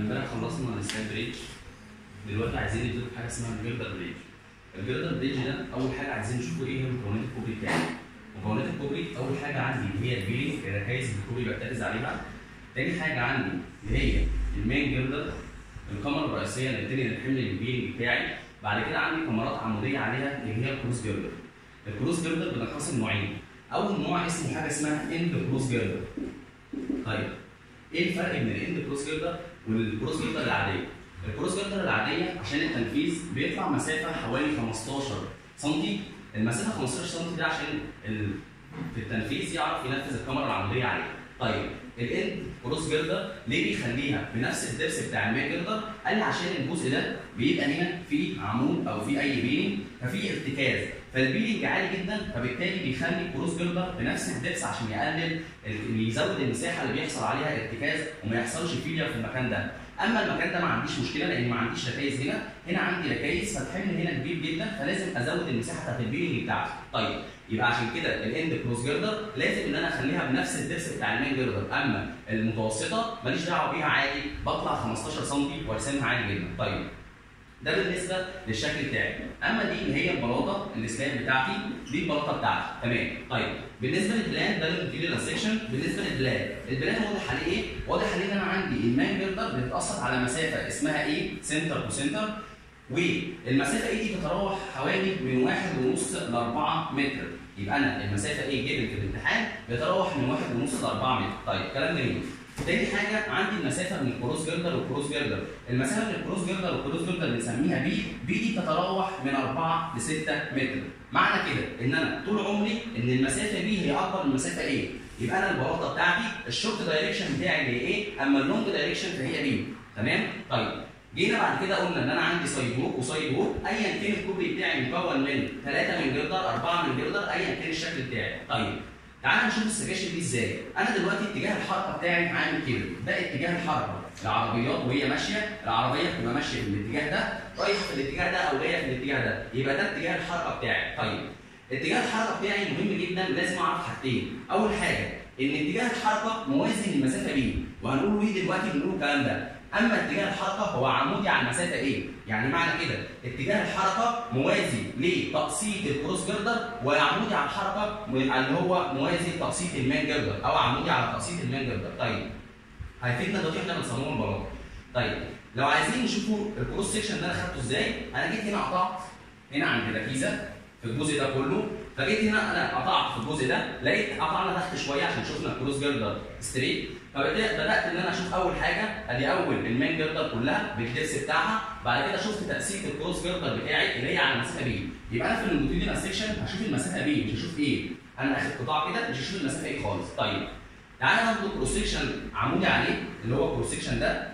امبارح خلصنا السلايد بريدج دلوقتي عايزين نديله حاجه اسمها الجردر بريدج الجردر بريدج ده اول حاجه عايزين نشوفه ايه هي مكونات الكوبري بتاعي مكونات الكوبري اول حاجه عندي اللي هي البيلينج الركايز اللي الكوبري بيرتكز عليها تاني حاجه عندي اللي هي المين جردر الكاميرا الرئيسيه اللي بتنقل الحمل للبيلينج بتاعي بعد كده عندي كاميرات عموديه عليها اللي هي الكروس جردر الكروس جردر بتنقسم نوعين اول نوع اسمه حاجه اسمها اند كروس جردر طيب ايه الفرق بين الاند كروس جردر والكروس جردر العاديه الكروس جردر العاديه عشان التنفيذ بيطلع مسافه حوالي 15 سم المسافه 15 سم ده عشان ال... في التنفيذ يعرف ينفذ الكاميرا العموديه عليه طيب الاند كروس جردر ليه بيخليها بنفس الدرس بتاع المين جردر قال لي عشان الجزء ده بيبقى هنا في عمود او في اي بيلينج ففي ارتكاز فالبيلينج عالي جدا فبالتالي بيخلي الكروس جردر بنفس الدبس عشان يقلل يزود المساحه اللي بيحصل عليها ارتكاز وما يحصلش فيلير في المكان ده اما المكان ده ما عنديش مشكله لان ما عنديش ركايز هنا هنا عندي ركايز فالحمل هنا كبير جدا فلازم ازود المساحه بتاعت البيلينج بتاعتي طيب يبقى عشان كده الاند كروس جردر لازم ان انا اخليها بنفس الدبس بتاع المين جردر اما المتوسطه ماليش دعوه بيها عادي بطلع 15 سم وارسمها عادي جدا طيب ده بالنسبه للشكل بتاعي اما دي اللي هي البلاطه السلاب بتاعتي دي البلاطه بتاعتي تمام طيب بالنسبه للبلان ده الماتيريال سيكشن بالنسبه للبلان البلان واضح عليه ايه واضح عليه ان انا عندي المان جردر بتتاثر على مسافه اسمها ايه سنتر تو سنتر والمسافه ايه دي بتتراوح حوالي من واحد ونص ل 4 متر يبقى انا المسافه ايه جيبن في الامتحان بتتراوح من واحد ونص ل 4 متر طيب كلام جميل تاني حاجه عندي المسافه من الكروس جردر والكروس جردر المسافه من الكروس جردر والكروس جردر بنسميها بي بي دي بتتراوح من 4 ل 6 متر معنى كده ان انا طول عمري ان المسافه بي هي اكبر من المسافه ايه يبقى انا البلاطه بتاعتي الشورت دايركشن بتاعي هي ايه اما اللونج دايركشن فهي بي تمام طيب جينا بعد كده قلنا ان انا عندي سايد ووك وسايد ووك ايا كان الكوبري بتاعي مكون من 3 من جردر 4 من جردر ايا كان الشكل بتاعي طيب تعال نشوف السكاشن دي ازاي انا دلوقتي اتجاه الحركه بتاعي عامل كده ده اتجاه الحركه العربيات وهي ماشيه العربيه بتبقى ماشيه في الاتجاه ده رايحه في الاتجاه ده او جايه في الاتجاه ده يبقى ده اتجاه الحركه بتاعي طيب اتجاه الحركه بتاعي مهم جدا لازم اعرف حاجتين اول حاجه ان اتجاه الحركه موازي للمسافه بي وهنقول ايه دلوقتي بنقول الكلام ده اما اتجاه الحركه هو عمودي على المسافه ايه يعني معنى كده اتجاه الحركه موازي لتقسيط الكروس جردر وعمودي على الحركه اللي هو موازي لتقسيط المان جردر او عمودي على تقسيط المان جردر طيب هيفيدنا دلوقتي احنا بنصمم البلاطه طيب لو عايزين نشوفوا الكروس سيكشن ده انا خدته ازاي انا جيت هنا قطعت هنا عند ركيزه في الجزء ده كله فجيت هنا انا قطعت في الجزء ده لقيت قطعنا تحت شويه عشان شفنا الكروس جردر ستريت فبدات ان انا اشوف اول حاجه ادي اول المين جردر كلها بالدرس بتاعها بعد كده شفت تقسيم الكروس جردر بتاعي اللي هي على المسافه بي يبقى انا في اللونجيتيودينال سيكشن هشوف المسافه بي مش هشوف ايه انا اخد قطاع كده مش هشوف المسافه ايه خالص طيب تعالى ناخد كروس سيكشن عمودي عليه اللي هو كروس سيكشن ده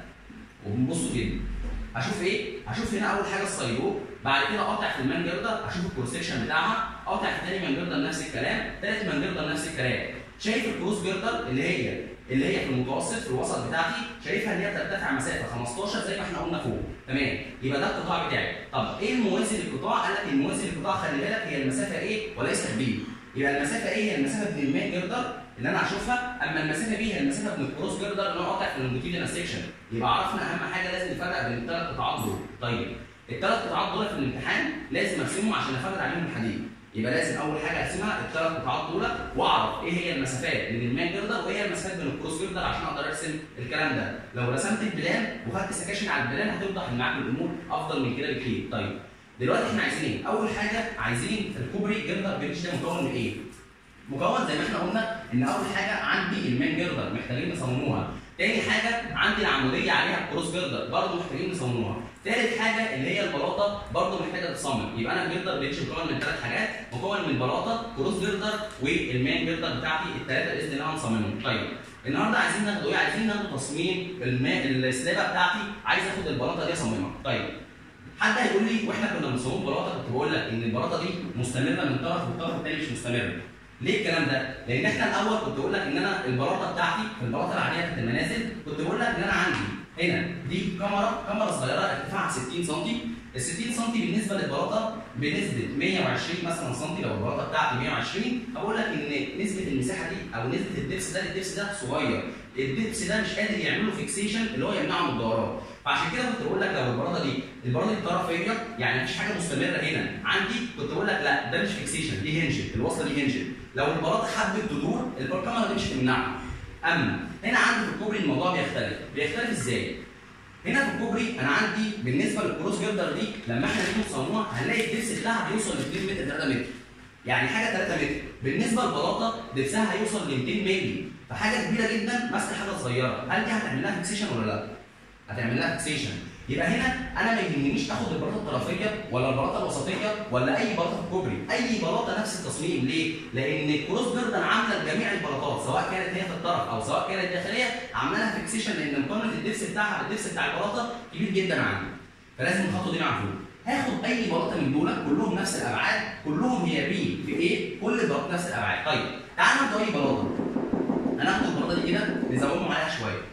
وبنبص كده هشوف ايه؟ هشوف هنا اول حاجه الصيدوق بعد كده اقطع في المان جردر اشوف الكروس سيكشن بتاعها اقطع في تاني مان جردر نفس الكلام تالت مان جردر نفس الكلام شايف الكروس جردر اللي هي اللي هي في المتوسط في الوسط بتاعتي شايفها ان هي بترتفع مسافه 15 زي ما احنا قلنا فوق تمام يبقى ده القطاع بتاعي طب ايه الموازي للقطاع قال لك الموازي للقطاع خلي بالك هي المسافه ايه وليست بي يبقى المسافه ايه هي المسافه بين المان جردر اللي انا هشوفها اما المسافه بي هي المسافه بين الكروس جردر اللي انا قاطع في اللونجيتيودينال سيكشن يبقى عرفنا اهم حاجه لازم نفرق بين الثلاث قطاعات دول طيب الثلاث قطاعات دول في الامتحان لازم ارسمهم عشان افرق عليهم الحديد يبقى لازم اول حاجه ارسمها الثلاث قطاعات دول واعرف ايه هي المسافات من المان جردر وايه هي المسافات بين الكروس جردر عشان اقدر ارسم الكلام ده لو رسمت البلان وخدت سكاشن على البلان هتوضح معاك الامور افضل من كده بكتير طيب دلوقتي احنا عايزين ايه اول حاجه عايزين في الكوبري جردر بريدج ده مكون من ايه مكون زي ما احنا قلنا ان اول حاجه عندي المين جردر محتاجين نصمموها تاني حاجه عندي العموديه عليها الكروس جردر برضه محتاجين نصمموها ثالث حاجه اللي هي البلاطه برضه محتاجه تتصمم يبقى انا الجردر بريدج مكون من ثلاث حاجات مكون من بلاطه كروس جردر والمان جردر بتاعتي الثلاثه باذن الله هنصممهم طيب النهارده عايزين ناخد ايه عايزين ناخد تصميم الماء السلابه بتاعتي عايز اخد البلاطه دي اصممها طيب حد هيقول لي واحنا كنا بنصمم بلاطه كنت بقول لك ان البلاطه دي مستمره من طرف والطرف الثاني مش مستمر ليه الكلام ده؟ لان احنا الاول كنت بقول لك ان انا البلاطه بتاعتي في البلاطه العاديه بتاعت المنازل كنت بقول لك ان انا عندي هنا دي كاميرا كاميرا صغيره ارتفاعها 60 سم ال 60 سم بالنسبه للبلاطه بنسبه 120 مثلا سم لو البلاطه بتاعتي 120 اقول لك ان نسبه المساحه دي او نسبه الدبس ده الدبس ده صغير الدبس ده مش قادر يعمل له فيكسيشن اللي هو يمنعه من الدوران فعشان كده كنت بقول لك لو البلاطه دي البلاطه دي طرفيه يعني مفيش حاجه مستمره هنا عندي كنت بقول لك لا ده مش فيكسيشن دي هنجل الوصله دي هنجل لو البلاطه حبت تدور الكاميرا دي مش هتمنعها اما هنا عندي في الكوبري الموضوع بيختلف بيختلف ازاي؟ هنا في الكوبري انا عندي بالنسبه للكروس جردر دي لما احنا نيجي نصنعها هنلاقي الدبس بتاعها بيوصل ل 2 متر 3 متر يعني حاجه 3 متر بالنسبه للبلاطه دبسها هيوصل ل 200 مللي فحاجه كبيره جدا ماسكه حاجه صغيره هل دي هتعمل لها فيكسيشن ولا لا؟ هتعمل لها فيكسيشن يبقى هنا انا ما يهمنيش اخد البلاطه الطرفيه ولا البلاطه الوسطيه ولا اي بلاطه في الكوبري اي بلاطه نفس التصميم ليه لان الكروس جردن عامله لجميع البلاطات سواء كانت هي في الطرف او سواء كانت داخليه عامله لها فيكسيشن لان مقارنه الدبس بتاعها بالدبس بتاع البلاطه كبير جدا عندي فلازم الخطوه دي معفوله هاخد اي بلاطه من دول كلهم نفس الابعاد كلهم هي بي في ايه كل البلاطات نفس الابعاد طيب تعال ناخد اي بلاطه هناخد البلاطه دي كده نزودهم عليها شويه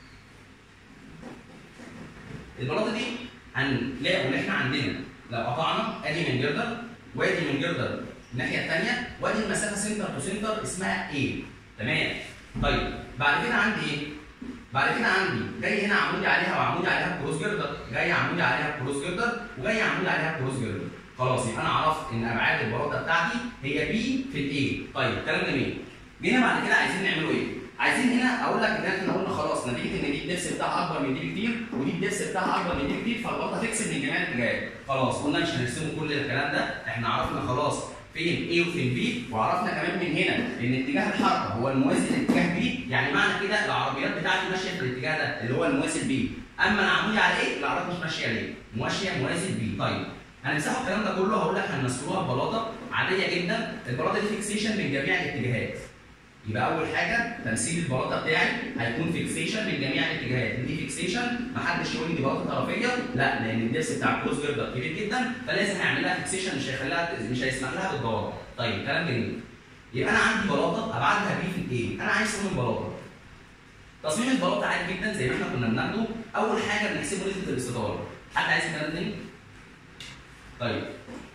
البلاطه دي هنلاقوا ان احنا عندنا لو قطعنا ادي من جردر وادي من جردر الناحيه الثانيه وادي المسافه سنتر تو سنتر اسمها ايه تمام طيب بعد كده عندي ايه؟ بعد كده عندي جاي هنا عمودي عليها وعمودي عليها كروس جردر جاي عمودي عليها كروس جردر وجاي عمودي عليها كروس جردر خلاص يبقى انا عرفت ان ابعاد البلاطه بتاعتي هي بي في الايه طيب كلام جميل جينا بعد كده عايزين نعمله ايه؟ عايزين هنا اقول لك ان احنا قلنا خلاص نتيجه ان دي الدبس بتاعها اكبر من دي بكتير ودي الدبس بتاعها اكبر من دي بكتير فالبلاطه تكسب من جميع الاتجاهات خلاص قلنا مش هنرسمه كل الكلام ده احنا عرفنا خلاص فين A وفين B وعرفنا كمان من هنا ان اتجاه الحركه هو الموازي لاتجاه B يعني معنى كده العربيات بتاعتي ماشيه في الاتجاه ده اللي هو الموازي ل B اما انا عمودي على ايه؟ العربيات مش ماشيه عليه ماشيه موازي ل B طيب هنمسحوا الكلام ده كله هقول لك هنمثلوها ببلاطه عاديه جدا البلاطه دي فيكسيشن من جميع الاتجاهات يبقى اول حاجه تمثيل البلاطه بتاعي هيكون فيكسيشن من جميع الاتجاهات دي فيكسيشن محدش يقول لي دي بلاطه طرفيه لا لان الدبس بتاع الكروس جردر كبير جدا فلازم هيعمل لها فيكسيشن مش هيخليها مش هيسمح لها بالدوران طيب كلام جميل يبقى انا عندي بلاطه ابعادها بي في الايه انا عايز اصمم بلاطه تصميم البلاطه عادي جدا زي ما احنا كنا بناخده اول حاجه بنحسبه نسبه الاستطاله حد عايز الكلام ده طيب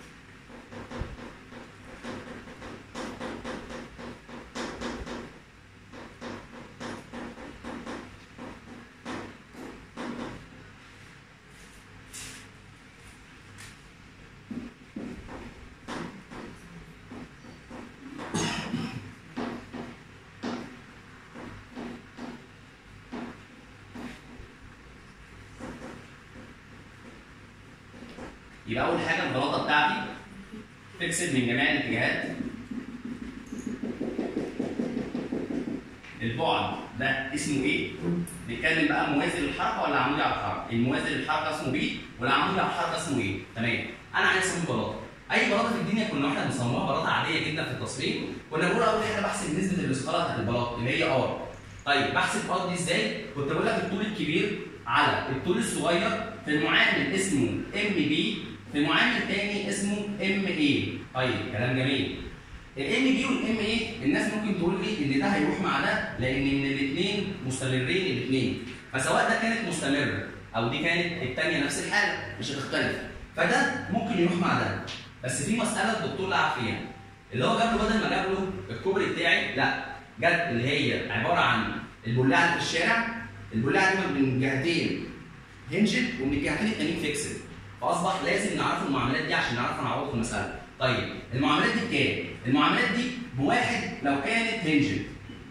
يبقى اول حاجه البلاطه بتاعتي تكسب من جميع الاتجاهات البعد ده اسمه ايه؟ نتكلم بقى موازي للحركه ولا عمودي على الحركه؟ الموازي للحركه اسمه بي والعمودي على الحركه اسمه ايه؟ تمام انا عايز اصمم بلاطه اي بلاطه في الدنيا كنا احنا بنصممها بلاطه عاديه جدا في التصميم كنا بنقول اول حاجه بحسب نسبه الاثقال بتاعت البلاطه اللي هي ار طيب بحسب ار دي ازاي؟ كنت بقول لك الطول الكبير على الطول الصغير في المعامل اسمه ام بي في معامل تاني اسمه ام اي طيب كلام جميل الام بي والام اي الناس ممكن تقول لي ان ده هيروح مع ده لان ان الاثنين مستمرين الاثنين فسواء ده كانت مستمره او دي كانت الثانيه نفس الحاله مش هتختلف فده ممكن يروح مع ده بس في مساله الدكتور لعب فيها اللي هو جاب له بدل ما جاب له الكوبري بتاعي لا جت اللي هي عباره عن البلاعه اللي في الشارع البلاعه دي من جهتين هنجد ومن الجهتين التانيين فيكسد فاصبح لازم نعرف المعاملات دي عشان نعرف نعوض في المساله. طيب المعاملات دي بكام؟ المعاملات دي بواحد لو كانت هنجد.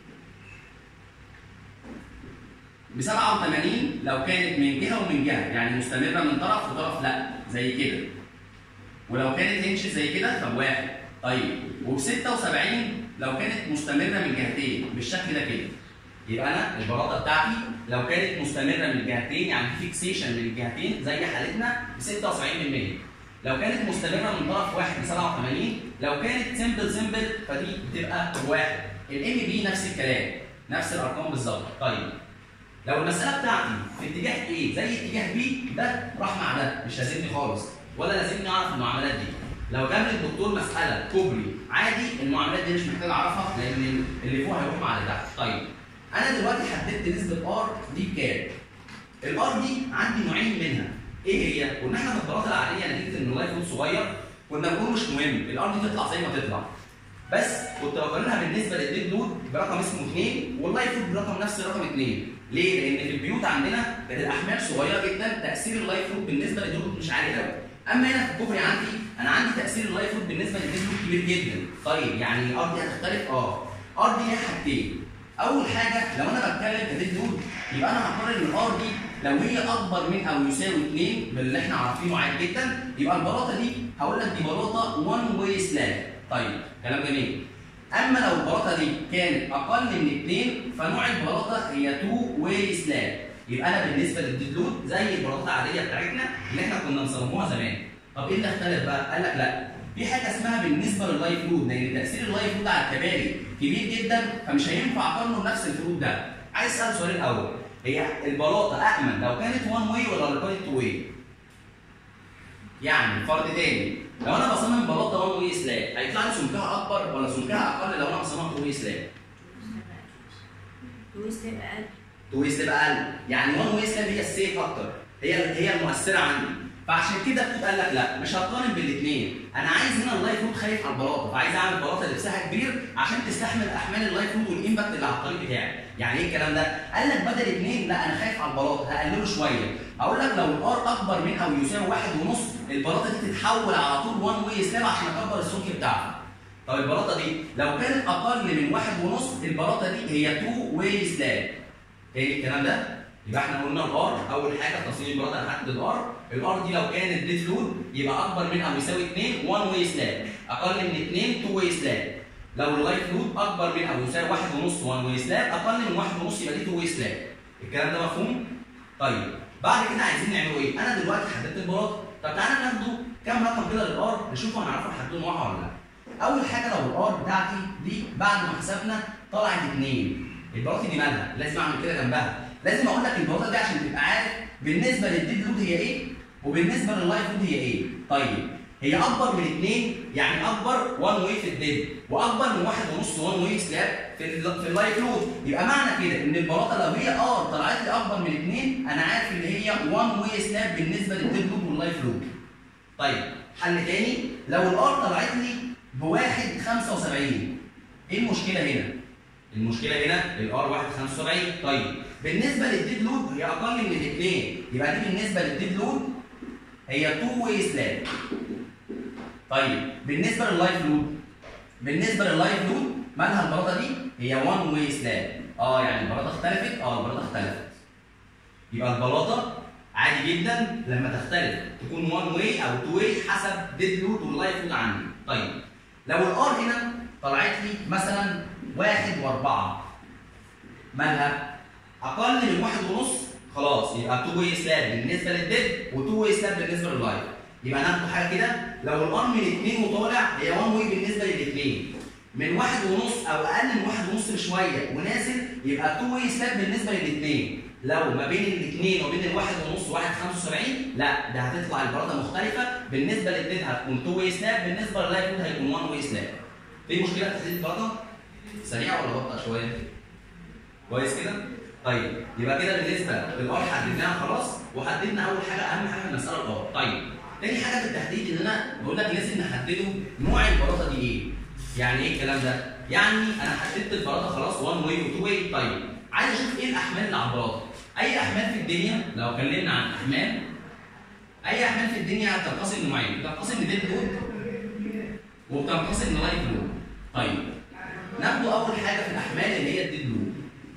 ب 87 لو كانت من جهه ومن جهه يعني مستمره من طرف وطرف لا زي كده. ولو كانت هنجد زي كده فبواحد. طيب وب 76 لو كانت مستمره من جهتين بالشكل ده كده. يبقى انا البلاطه بتاعتي لو كانت مستمره من الجهتين يعني فيكسيشن من الجهتين زي حالتنا ب 76% لو كانت مستمره من طرف واحد ب 87 لو كانت سمبل سمبل فدي بتبقى بواحد الام بي نفس الكلام نفس الارقام بالظبط طيب لو المساله بتاعتي في اتجاه ايه زي اتجاه بي ده راح مع ده مش لازمني خالص ولا لازمني اعرف المعاملات دي لو جاب لي الدكتور مساله كوبري عادي المعاملات دي مش محتاج اعرفها لان اللي فوق هيروح مع اللي تحت طيب انا دلوقتي حددت نسبه ار دي بكام الار دي عندي نوعين منها ايه هي؟ قلنا احنا في البلاطه العاديه نتيجه ان اللايف لود صغير كنا بنقول مش مهم الار دي تطلع زي ما تطلع بس كنت بقارنها بالنسبه للديد لود برقم اسمه 2 واللايف لود برقم نفس رقم 2 ليه؟ لان في البيوت عندنا كانت الاحمال صغيره جدا تاثير اللايف لود بالنسبه للديد لود مش عالي قوي اما هنا في الكوبري عندي انا عندي تاثير اللايف لود بالنسبه للديد لود كبير جدا طيب يعني الار دي هتختلف اه ار دي ليها حاجتين اول حاجه لو انا بتكلم كديد لود يبقى انا هقارن الار دي لو هي اكبر من او يساوي 2 من اللي احنا عارفينه عادي جدا يبقى البلاطه دي هقول لك دي بلاطه 1 واي سلاب طيب كلام جميل اما لو البلاطه دي كانت اقل من 2 فنوع البلاطه هي 2 واي سلاب يبقى انا بالنسبه للديد لود زي البلاطه العاديه بتاعتنا اللي احنا كنا مصمموها زمان طب ايه اللي اختلف بقى؟ قال لك لا في حاجه اسمها بالنسبه لللايف لود لان تاثير اللايف لود على الكباري كبير جدا فمش هينفع اقارنه بنفس الفلود ده عايز اسال سؤال الاول هي البلاطه امن لو كانت 1 واي ولا لو كانت 2 واي؟ يعني فرض تاني لو انا بصمم بلاطه 1 واي سلاب هيطلع لي سمكها اكبر ولا سمكها اقل لو انا بصممها 2 واي سلاب؟ تويست يبقى اقل 2 واي سلاب اقل يعني 1 واي سلاب هي السيف اكتر هي هي المؤثره عندي فعشان كده قال لك لا مش هقارن بالاثنين انا عايز هنا اللايف لود خايف على البلاطه فعايز اعمل بلاطه لبسها كبير عشان تستحمل احمال اللايف لود والامباكت اللي على الطريق بتاعي يعني ايه الكلام ده قال لك بدل اثنين لا انا خايف على البلاطه هقلله شويه اقول لك لو الار اكبر من او يساوي واحد ونص البلاطه دي تتحول على طول 1 واي سلاب عشان اكبر السمك بتاعها طب البلاطه دي لو كانت اقل من واحد ونص البلاطه دي هي 2 واي سلاب تاني الكلام ده يبقى احنا قلنا الار اول حاجه تصميم البلاطه هنحدد الار الار دي لو كانت ديد لود يبقى اكبر من او يساوي 2 1 واي سلاب اقل من 2 2 واي سلاب لو اللايف لود اكبر من او يساوي 1 ونص 1 واي سلاب اقل من 1 ونص يبقى دي 2 واي سلاب الكلام ده مفهوم طيب بعد كده عايزين نعملوا ايه انا دلوقتي حددت البلاطه طب تعالى ناخده كام رقم كده للار نشوف هنعرف نحدده نوعها ولا لا اول حاجه لو الار بتاعتي دي بعد ما حسبنا طلعت 2 البلاطه دي مالها لازم اعمل كده جنبها لازم اقول لك البلاطه دي عشان تبقى عارف بالنسبه للديد لود هي ايه وبالنسبه لللايف لود هي ايه طيب هي اكبر من 2 يعني اكبر 1 واي في الديد واكبر من 1.5 1 واي سلاب في ال في اللايف لود يبقى معنى كده ان البلاطه لو هي ار طلعت لي اكبر من 2 انا عارف ان هي 1 واي سلاب بالنسبه للديد لود واللايف لود طيب حل تاني لو الار طلعت لي بواحد 75 ايه المشكله هنا؟ المشكله هنا الار 1.75 طيب بالنسبه للديد لود هي اقل من الاثنين يبقى دي بالنسبه للديد لود هي 2 واي سلاب طيب بالنسبه لللايف لود بالنسبه لللايف لود مالها البلاطه دي هي 1 واي سلاب اه يعني البلاطه اختلفت اه البلاطه اختلفت يبقى البلاطه عادي جدا لما تختلف تكون 1 واي او 2 واي حسب ديد لود واللايف لود عندي طيب لو الار هنا طلعت لي مثلا واحد واربعه مالها اقل من واحد ونص خلاص يبقى 2 واي سلاب بالنسبه للديد و2 واي سلاب بالنسبه لللايف يبقى ناخد حاجه كده لو الار من 2 وطالع هي 1 واي بالنسبه للاثنين من واحد ونص او اقل من واحد ونص بشويه ونازل يبقى 2 واي سلاب بالنسبه للاثنين لو ما بين الاثنين وبين الواحد ونص وواحد 75 لا ده هتطلع البراده مختلفه بالنسبه للاثنين هتكون 2 واي سلاب بالنسبه لللايف هيكون 1 واي سلاب في مشكله في تحديد البراده؟ سريعه ولا بطأ شويه؟ كويس كده؟ طيب يبقى كده بالنسبه للار حددناها خلاص وحددنا اول حاجه اهم حاجه في المساله الار طيب تاني حاجه في التحديد ان انا بقول لك لازم نحدده نوع البلاطه دي ايه يعني ايه الكلام ده يعني انا حددت البلاطه خلاص 1 واي و2 واي طيب عايز اشوف ايه الاحمال اللي على البلاطه اي احمال في الدنيا لو اتكلمنا عن احمال اي احمال في الدنيا بتنقسم لنوعين بتنقسم لديد لود وبتنقسم للايف لود طيب ناخد اول حاجه في الاحمال اللي هي الديد لود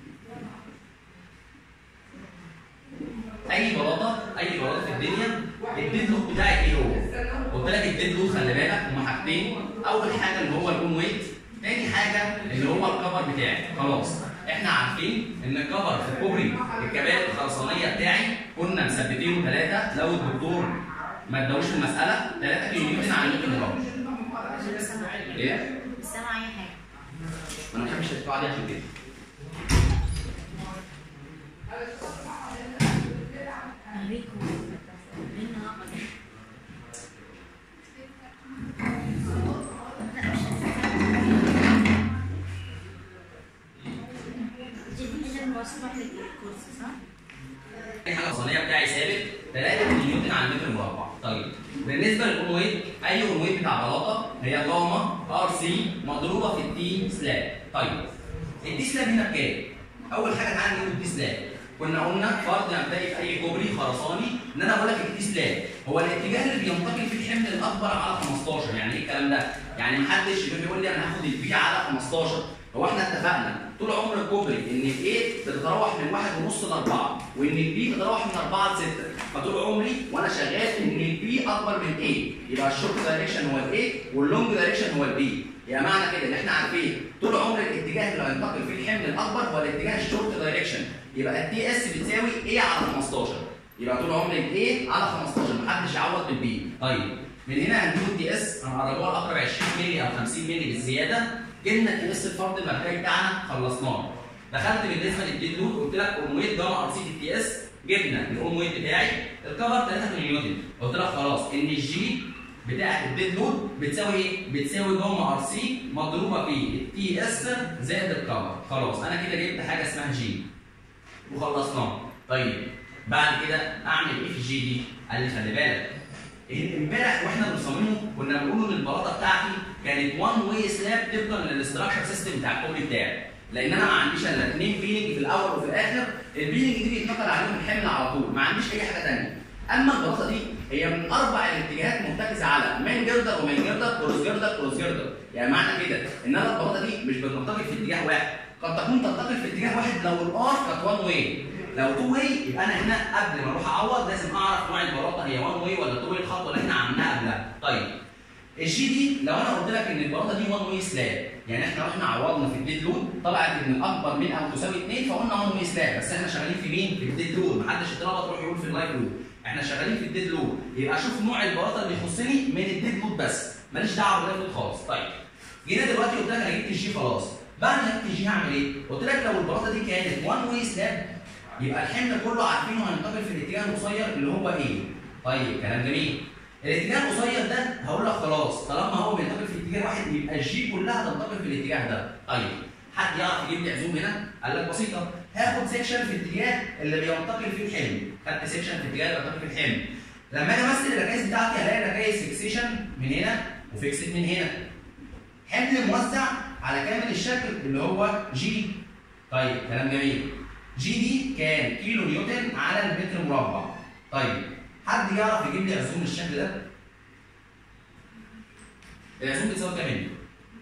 اي بلاطه اي بلاطه في الدنيا الديد لود بتاعك ايه هو؟ قلت لك الديد لود خلي بالك هما حاجتين اول حاجه اللي هو الاون ويت تاني حاجه اللي هو الكفر بتاعي خلاص احنا عارفين ان الكفر في الكوبري الكبات الخرسانيه بتاعي كنا مثبتينه ثلاثه لو الدكتور ما اداوش المساله 3 كيلو نيوتن على متر مربع مش سامع ايه؟ مش سامع اي حاجه ما انا ما بحبش القاعده دي عشان كده اوريكم منها أقل. لا، مش هتسمع. دي هنا المصباح للكرسي صح؟ اي حاجه الصينيه بتاعي ثابت 3 نيوتن على المتر مربع طيب بالنسبه للاون ويت اي اون ويت بتاع بلاطه هي جاما ار سي مضروبه في التي سلاب طيب التي سلاب هنا بكام؟ اول حاجه تعالى نجيب التي سلاب كنا قلنا فرض مبدئي في اي كوبري خرساني ان انا بقول لك التي سلاب هو الاتجاه اللي بينتقل فيه الحمل الاكبر على 15 يعني ايه الكلام ده؟ يعني محدش يجي يقول لي انا هاخد البي على 15 هو احنا اتفقنا طول عمر الكوبري ان الايه بتتراوح من واحد ونص لاربعه وان البي بتتراوح من اربعه لسته فطول عمري وانا شغال ان البي اكبر من ايه يبقى الشورت دايركشن هو الايه واللونج دايركشن هو البي يبقى معنى كده ان احنا عارفين طول عمر الاتجاه اللي هينتقل فيه الحمل الاكبر هو الاتجاه الشورت دايركشن يبقى التي اس بتساوي ايه على 15 يبقى طول عمر الايه على 15 محدش يعوض بالبي طيب من هنا هنجيب التي اس هنقربوها لاقرب 20 مللي او 50 مللي بالزياده جبنا التي اس الفرد المبدئي بتاعنا خلصناه دخلت بالنسبه للديد لود قلت لك اون ويت جاما ار سي في التي اس جبنا الاون ويت بتاعي الكفر 3 نيوتن قلت لك خلاص ان الجي بتاعت الديد لود بتساوي ايه؟ بتساوي جاما ار سي مضروبه في التي اس زائد الكفر خلاص انا كده جبت حاجه اسمها جي وخلصناه طيب بعد كده اعمل ايه في الجي دي؟ قال لي خلي بالك امبارح واحنا بنصممه كنا بنقول ان البلاطه بتاعتي كانت وان واي سلاب طبقا للاستراكشر سيستم بتاع الكوبري بتاعي لان انا ما عنديش الا اثنين بيلنج في الاول وفي الاخر البيلنج دي بيتنقل عليهم الحمل على طول ما عنديش اي حاجه ثانيه اما البلاطه دي هي من اربع الاتجاهات مرتكزه على مين جردر ومين جردر كروس جردر كروس جردر يعني معنى كده ان انا البلاطه دي مش بتنتقل في اتجاه واحد قد تكون تنتقل في اتجاه واحد لو الار كانت وان واي لو تو واي يبقى انا هنا قبل ما اروح اعوض لازم اعرف نوع البلاطه هي وان واي ولا تو واي الخطوه اللي احنا عملناها قبلها طيب الجي دي لو انا قلت لك ان البلاطه دي وان واي سلاب يعني احنا واحنا عوضنا في الديد لود طلعت ان اكبر من او تساوي 2 فقلنا وان واي سلاب بس احنا شغالين في مين؟ في الديد لود محدش اتربط يروح يقول في اللايف لود احنا شغالين في الديد لود يبقى اشوف نوع البلاطه اللي يخصني من الديد لود بس ماليش دعوه باللايف لود خالص طيب جينا دلوقتي قلت لك انا جبت الجي خلاص بعد ما جبت الجي هعمل ايه؟ قلت لك لو البلاطه دي كانت وان واي سلاب يبقى الحمل كله عارفينه هينتقل في الاتجاه القصير اللي هو ايه؟ طيب كلام جميل. الاتجاه القصير ده هقول لك خلاص طالما هو بينتقل في اتجاه واحد يبقى الجي كلها تنتقل في الاتجاه ده. طيب حد يعرف يجيب لي عزوم هنا؟ قال لك بسيطه هاخد سيكشن في الاتجاه اللي بينتقل فيه الحمل. خدت سيكشن في الاتجاه اللي بينتقل فيه الحمل. لما اجي امثل الركائز بتاعتي هلاقي ركائز فيكسيشن من هنا وفيكسد من هنا. حمل موزع على كامل الشكل اللي هو جي. طيب كلام جميل. جي دي كام كيلو نيوتن على المتر مربع طيب حد يعرف يجيب لي عزوم الشكل ده العزوم بتساوي كام هنا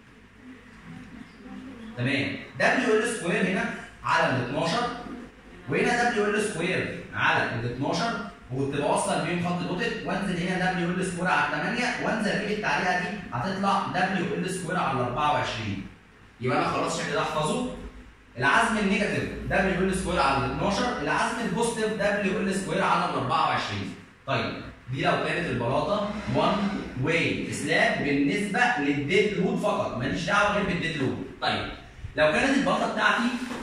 تمام دبليو ال سكوير هنا على ال 12 وهنا دبليو ال سكوير على ال 12 وكنت بوصل بيهم خط دوتد وانزل هنا دبليو ال سكوير على 8 وانزل اجيب التعليقه دي هتطلع دبليو ال سكوير على 24 يبقى انا خلاص الشكل ده احفظه العزم النيجاتيف دبليو ال سكوير على ال 12 العزم البوزيتيف دبليو ال سكوير على ال 24 طيب دي لو كانت البلاطه 1 واي سلاب بالنسبه للديد لود فقط ماليش دعوه غير بالديد لود طيب لو كانت البلاطه بتاعتي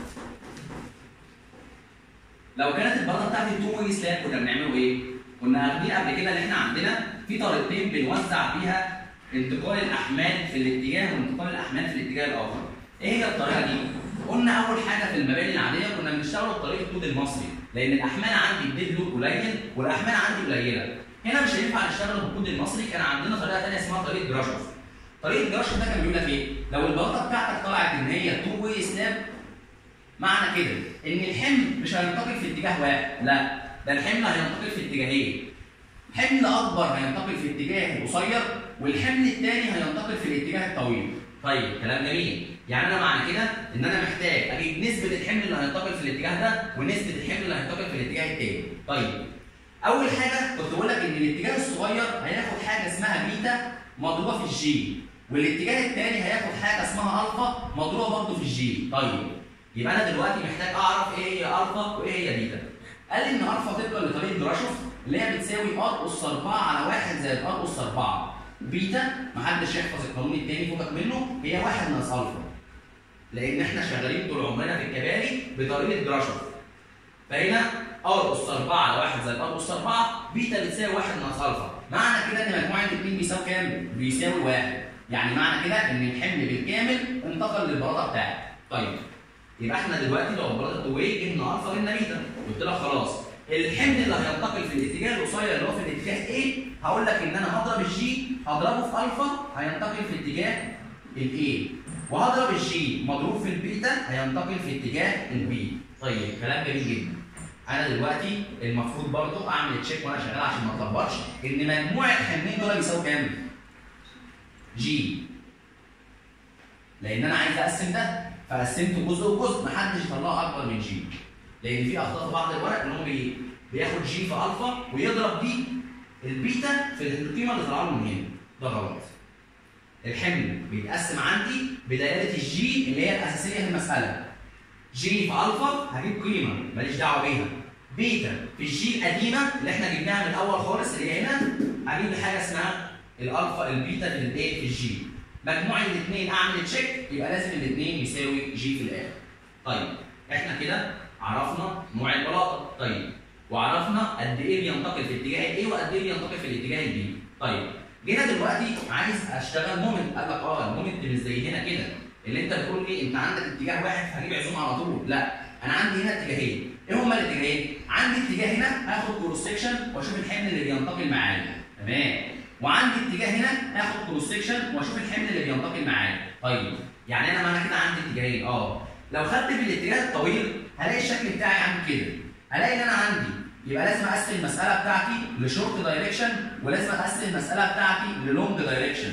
لو كانت البلاطه بتاعتي 2 واي سلاب كنا بنعمله ايه؟ كنا واخدين قبل كده ان احنا عندنا في طريقتين بنوزع بيها انتقال الاحمال في الاتجاه وانتقال الاحمال في الاتجاه الاخر. ايه هي الطريقه دي؟ قلنا اول حاجه في المباني العاديه كنا بنشتغل بطريقه الكود المصري لان الاحمال عندي الديد لود قليل والاحمال عندي قليله. هنا مش هينفع نشتغل بالكود المصري كان عندنا طريقه ثانيه اسمها طريقه جراشوف. طريقه جراشوف ده كان بيقول لك ايه؟ لو البلاطه بتاعتك طلعت ان هي 2 واي سلاب معنى كده ان الحمل مش هينتقل في اتجاه واحد لا ده الحمل هينتقل في اتجاهين حمل اكبر هينتقل في اتجاه القصير والحمل الثاني هينتقل في الاتجاه الطويل طيب كلام جميل يعني انا معنى كده ان انا محتاج اجيب نسبه الحمل اللي هينتقل في الاتجاه ده ونسبه الحمل اللي هينتقل في الاتجاه الثاني طيب اول حاجه كنت بقول لك ان الاتجاه الصغير هياخد حاجه اسمها بيتا مضروبه في الجي والاتجاه الثاني هياخد حاجه اسمها الفا مضروبه برضه في الجي طيب يبقى انا دلوقتي محتاج اعرف ايه هي الفا وايه هي بيتا قال لي ان الفا طبقا لطريقه جراشوف اللي هي بتساوي ار اس 4 على 1 زائد ار اس 4 بيتا محدش يحفظ القانون الثاني فوقك منه هي 1 ناقص الفا لان احنا شغالين طول عمرنا في الكباري بطريقه جراشوف فهنا ار اس 4 على 1 زائد ار اس 4 بيتا بتساوي 1 ناقص الفا معنى كده ان مجموع الاثنين بيساوي كام؟ بيساوي 1 يعني معنى كده ان الحمل بالكامل انتقل للبلاطه بتاعتي طيب يبقى احنا دلوقتي لو البلاطه الطويل جبنا الفا جبنا بيتا قلت لك خلاص الحمل اللي هينتقل في الاتجاه القصير اللي هو في الاتجاه A هقول لك ان انا هضرب الجي هضربه في الفا هينتقل في اتجاه الاي وهضرب الجي مضروب في البيتا هينتقل في اتجاه البي طيب كلام جميل جدا انا دلوقتي المفروض برضو اعمل تشيك وانا شغال عشان ما اتلخبطش ان مجموع الحملين دول بيساوي كام؟ جي لان انا عايز اقسم ده فقسمت جزء وجزء محدش يطلعه اكبر من جي لان في اخطاء في بعض الورق ان هو بي- بياخد جي في الفا ويضرب دي البيتا في القيمه اللي طالعه له من هنا ده غلط الحمل بيتقسم عندي بدلاله الجي اللي هي الاساسيه في المساله جي في الفا هجيب قيمه ماليش دعوه بيها بيتا في الجي القديمه اللي احنا جبناها من الاول خالص اللي هي هنا هجيب لي حاجه اسمها الالفا البيتا في الايه في الجي مجموع الاثنين اعمل تشيك يبقى لازم الاثنين يساوي جي في الاخر طيب احنا كده عرفنا نوع البلاطه طيب وعرفنا قد ايه بينتقل في اتجاه الايه وقد ايه بينتقل في الاتجاه البي طيب جينا دلوقتي عايز اشتغل مومنت قال لك اه المومنت مش زي هنا كده اللي انت بتقول لي انت عندك اتجاه واحد فهجيب عزوم على طول لا انا عندي هنا اتجاهين ايه هما الاتجاهين عندي اتجاه هنا هاخد كروس سكشن واشوف الحمل اللي بينتقل معايا تمام وعندي اتجاه هنا هاخد كروس سكشن واشوف الحمل اللي بينتقل معايا طيب يعني انا معنى كده عندي اتجاهين اه لو خدت في الاتجاه الطويل هلاقي الشكل بتاعي عامل كده هلاقي ان انا عندي يبقى لازم اقسم المساله بتاعتي لشورت دايركشن ولازم اقسم المساله بتاعتي للونج دايركشن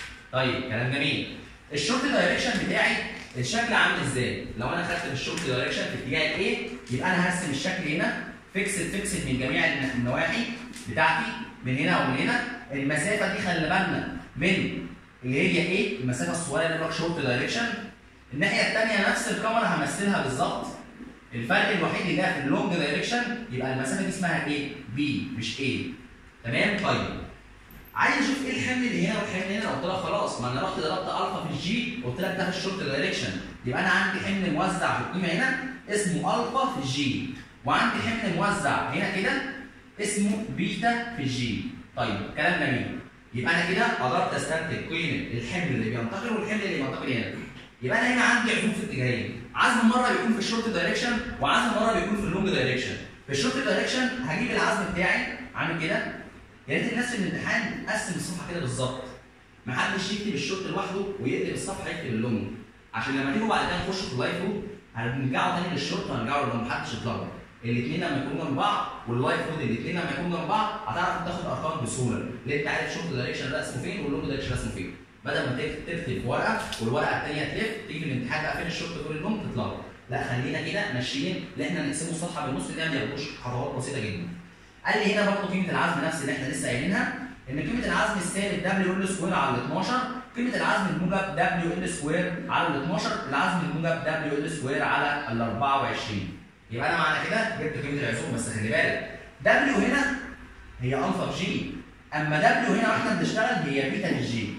طيب كلام جميل الشورت دايركشن بتاعي الشكل عامل ازاي لو انا خدت في الشورت دايركشن في اتجاه الايه يبقى انا هرسم الشكل هنا فيكسد فيكسد من جميع الن- النواحي بتاعتي من هنا ومن هنا المسافه دي خلي بالنا من اللي هي ايه المسافه الصغيره اللي بقى شورت دايركشن الناحيه الثانيه نفس الكاميرا همثلها بالظبط الفرق الوحيد اللي جه في اللونج دايركشن يبقى المسافه دي اسمها ايه بي مش ايه تمام طيب عايز اشوف ايه الحمل اللي هنا والحمل هنا قلت لك خلاص ما انا رحت ضربت الفا في الجي قلت لك ده في الشورت دايركشن يبقى انا عندي حمل موزع في القيمه هنا اسمه الفا في الجي وعندي حمل موزع هنا كده اسمه بيتا في الجي طيب كلام جميل يبقى انا كده قدرت استنتج قيمه الحمل اللي بينتقل والحمل اللي بينتقل هنا يبقى انا هنا عندي عزوم في اتجاهين عزم مره بيكون في الشورت دايركشن وعزم مره بيكون في اللونج دايركشن في الشورت دايركشن هجيب العزم بتاعي عامل كده يا ريت الناس في الامتحان تقسم الصفحه كده بالظبط محدش يكتب الشورت لوحده ويقلب الصفحه يكتب اللونج عشان لما تيجوا بعد كده نخش في اللايف رود هنرجعوا تاني للشورت وهنرجعوا للونج محدش يتلخبط الاثنين لما يكونوا جنب بعض واللايف رود الاثنين لما يكونوا جنب بعض هتعرف تاخد ارقام بسهوله لان انت عارف الشورت دايركشن ده اسمه فين واللونج دايركشن ده اسمه فين بدل ما تكتب تكتب في ورقه والورقه الثانيه تلف تيجي في الامتحان بقى فين الشورت فين اللونج تتلخبط لا خلينا كده ماشيين ان احنا نقسمه الصفحه بالنص ده ما ياخدوش خطوات بسيطه جدا قال لي هنا برضه قيمه العزم نفس اللي احنا لسه قايلينها ان قيمه العزم السالب دبليو ال سكوير على ال 12 قيمه العزم الموجب دبليو ال سكوير على ال 12 العزم الموجب دبليو ال سكوير على ال 24 يبقى انا معنى كده جبت قيمه العزوم بس خلي بالك دبليو هنا هي الفا في جي اما دبليو هنا واحنا بنشتغل هي بيتا للجي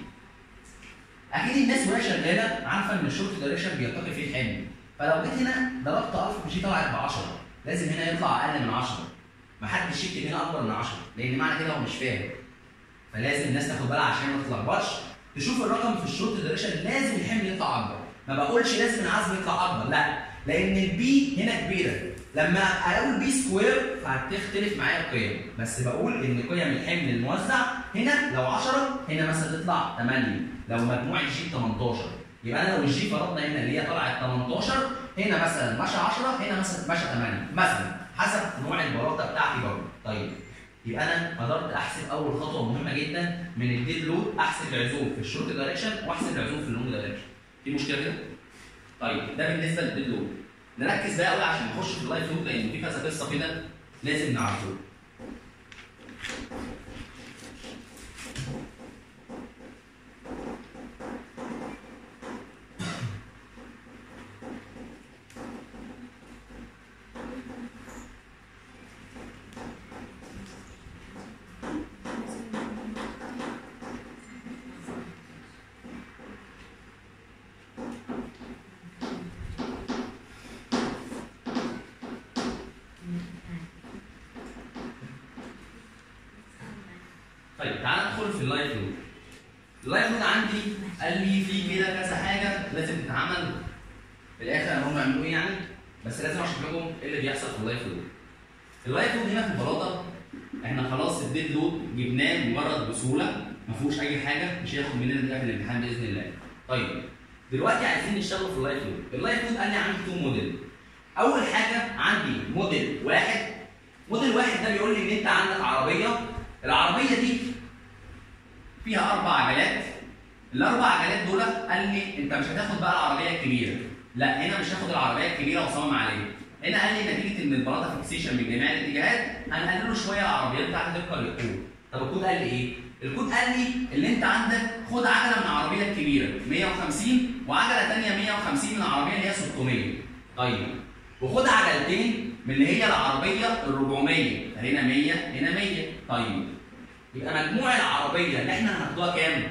اكيد الناس وهي شغاله عارفه ان الشورت دايركشن بينتقل فيه الحمل فلو جيت هنا ضربت الفا في جي طلعت ب 10 لازم هنا يطلع اقل من 10 محدش يكتب هنا اكبر من 10 لان معنى كده هو مش فاهم فلازم الناس تاخد بالها عشان ما تتلخبطش تشوف الرقم في الشورت دايركشن لازم الحمل يطلع اكبر ما بقولش لازم العزم يطلع اكبر لا لان البي هنا كبيره لما اقول بي سكوير فهتختلف معايا القيم بس بقول ان قيم الحمل الموزع هنا لو 10 هنا مثلا تطلع 8 لو مجموع الجي 18 يبقى انا لو الجي فرضنا هنا اللي هي طلعت 18 هنا مثلا ماشي 10 هنا مثلا ماشي 8 مثلا حسب نوع البلاطه بتاعتي برضه طيب يبقى انا قدرت احسب اول خطوه مهمه جدا من الديد لود احسب العزوم في الشورت دايركشن واحسب العزوم في اللونج دايركشن في مشكله كده؟ طيب ده بالنسبه للديد لود نركز بقى قوي عشان نخش في اللايف لود لان في كذا قصه كده لازم نعرفوها طيب تعال ندخل في اللايف لود اللايف لود عندي قال لي في كده كذا حاجه لازم تتعمل في الاخر هم يعملوا ايه يعني بس لازم اشرح لكم ايه اللي بيحصل في اللايف لود اللايت لود هنا في البلاطه احنا خلاص الديد لود جبناه مجرد بسهوله ما فيهوش اي حاجه مش هياخد مننا ده في الامتحان باذن الله. طيب دلوقتي عايزين نشتغل في اللايت لود، اللايت لود قال لي عندي تو موديل. اول حاجه عندي موديل واحد موديل واحد ده بيقول لي ان انت عندك عربيه العربيه دي فيها اربع عجلات الاربع عجلات دول قال لي انت مش هتاخد بقى العربيه الكبيره لا هنا مش هاخد العربيه الكبيره واصمم عليها هنا قال لي نتيجه ان البلاطه فيكسيشن من جميع الاتجاهات هنقلله شويه العربيات بتاعتي طبقا للكود طب الكود قال لي ايه؟ الكود قال لي ان انت عندك خد عجله من العربيه الكبيره 150 وعجله ثانيه 150 من العربيه اللي هي 600 طيب وخد عجلتين من اللي هي العربيه ال 400 هنا 100 هنا 100 طيب يبقى مجموع العربيه اللي احنا هناخدوها كام؟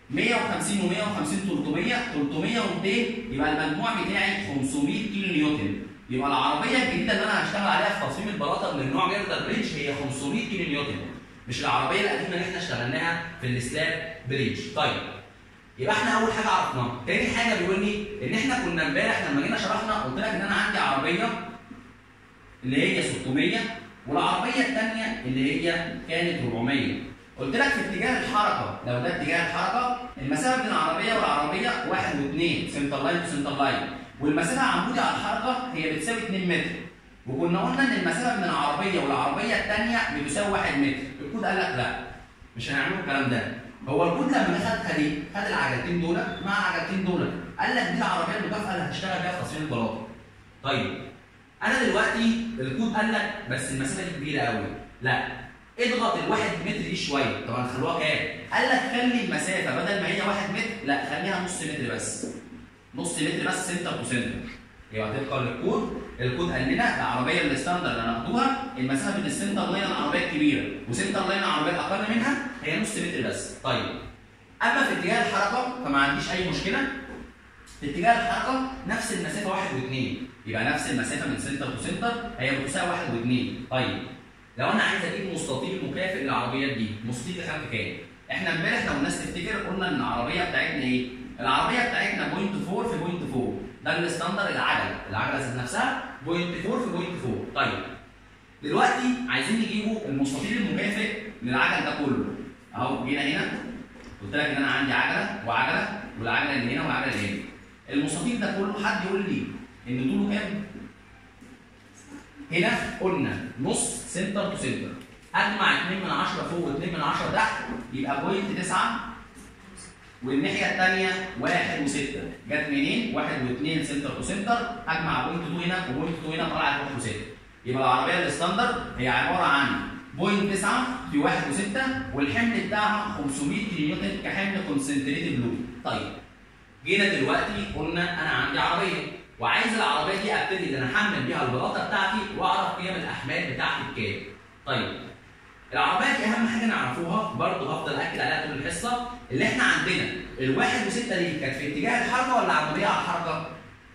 150 و150 300 300 و200 يبقى المجموع بتاعي 500 كيلو نيوتن يبقى العربيه الجديده اللي انا هشتغل عليها في تصميم البلاطه من النوع جيردر بريدج هي 500 كيلو نيوتن مش العربيه القديمه اللي احنا اشتغلناها في السلاب بريدج طيب يبقى احنا اول حاجه عرفناها تاني حاجه بيقول لي ان احنا كنا امبارح لما جينا شرحنا قلت لك ان انا عندي عربيه اللي هي 600 والعربيه الثانيه اللي هي كانت 400 قلت لك في اتجاه الحركه لو ده اتجاه الحركه المسافه بين العربيه والعربيه 1 و2 سنتر لاين وسنتر لاين والمسافه عمودي على الحركه هي بتساوي 2 متر وكنا قلنا ان المسافه بين العربيه والعربيه الثانيه بتساوي 1 متر الكود قال لك لا مش هنعمل الكلام ده هو الكود لما خد خد ايه؟ خد العجلتين دول مع العجلتين دول قال لك دي العربيه المكافاه اللي هشتغل بيها في تصميم البلاطه طيب انا دلوقتي الكود قال لك بس المسافه دي كبيره قوي لا اضغط الواحد متر دي شويه طبعا خلوها كام؟ قال لك خلي المسافه بدل ما هي واحد متر لا خليها نص متر بس نص متر بس سنتر تو سنتر يبقى طبقا للكود الكود قال لنا العربيه الستاندرد اللي هناخدوها المسافه بين السنتر لاين العربيه الكبيره وسنتر لاين العربيه الاقل منها هي نص متر بس طيب اما في اتجاه الحركه فما عنديش اي مشكله في اتجاه الحركه نفس المسافه واحد واثنين يبقى نفس المسافه من سنتر تو سنتر هي بتساوي واحد واثنين طيب لو انا عايز اجيب مستطيل مكافئ للعربيات دي مستطيل كام كام؟ احنا امبارح لو الناس تفتكر قلنا ان العربيه بتاعتنا ايه؟ العربيه بتاعتنا بوينت 4 في بوينت 4 ده الستاندر العجله العجله ذات نفسها بوينت 4 في بوينت 4 طيب دلوقتي عايزين نجيبوا المستطيل المكافئ للعجل ده كله اهو جينا هنا قلت لك ان انا عندي عجله وعجله والعجله اللي هنا والعجله اللي هنا المستطيل ده كله حد يقول لي ان طوله كام؟ هنا قلنا نص سنتر تو سنتر اجمع 2 من 10 فوق و2 من 10 تحت يبقى بوينت 9 والناحيه الثانيه 1 و6 جت منين؟ 1 و2 سنتر تو سنتر اجمع بوينت 2 هنا وبوينت 2 هنا طلعت 1 و6 يبقى العربيه الستاندرد هي عباره عن بوينت 9 في 1 و6 والحمل بتاعها 500 كيلو نيوتن كحمل كونسنتريتد لود طيب جينا دلوقتي قلنا انا عندي عربيه وعايز العربيه دي ابتدي ان انا احمل بيها البلاطه بتاعتي واعرف قيم الاحمال بتاعتي بكام. طيب العربيه دي اهم حاجه نعرفوها برضه هفضل اكد عليها طول الحصه اللي احنا عندنا الواحد وسته دي كانت في اتجاه الحركه ولا عموديه على الحركه؟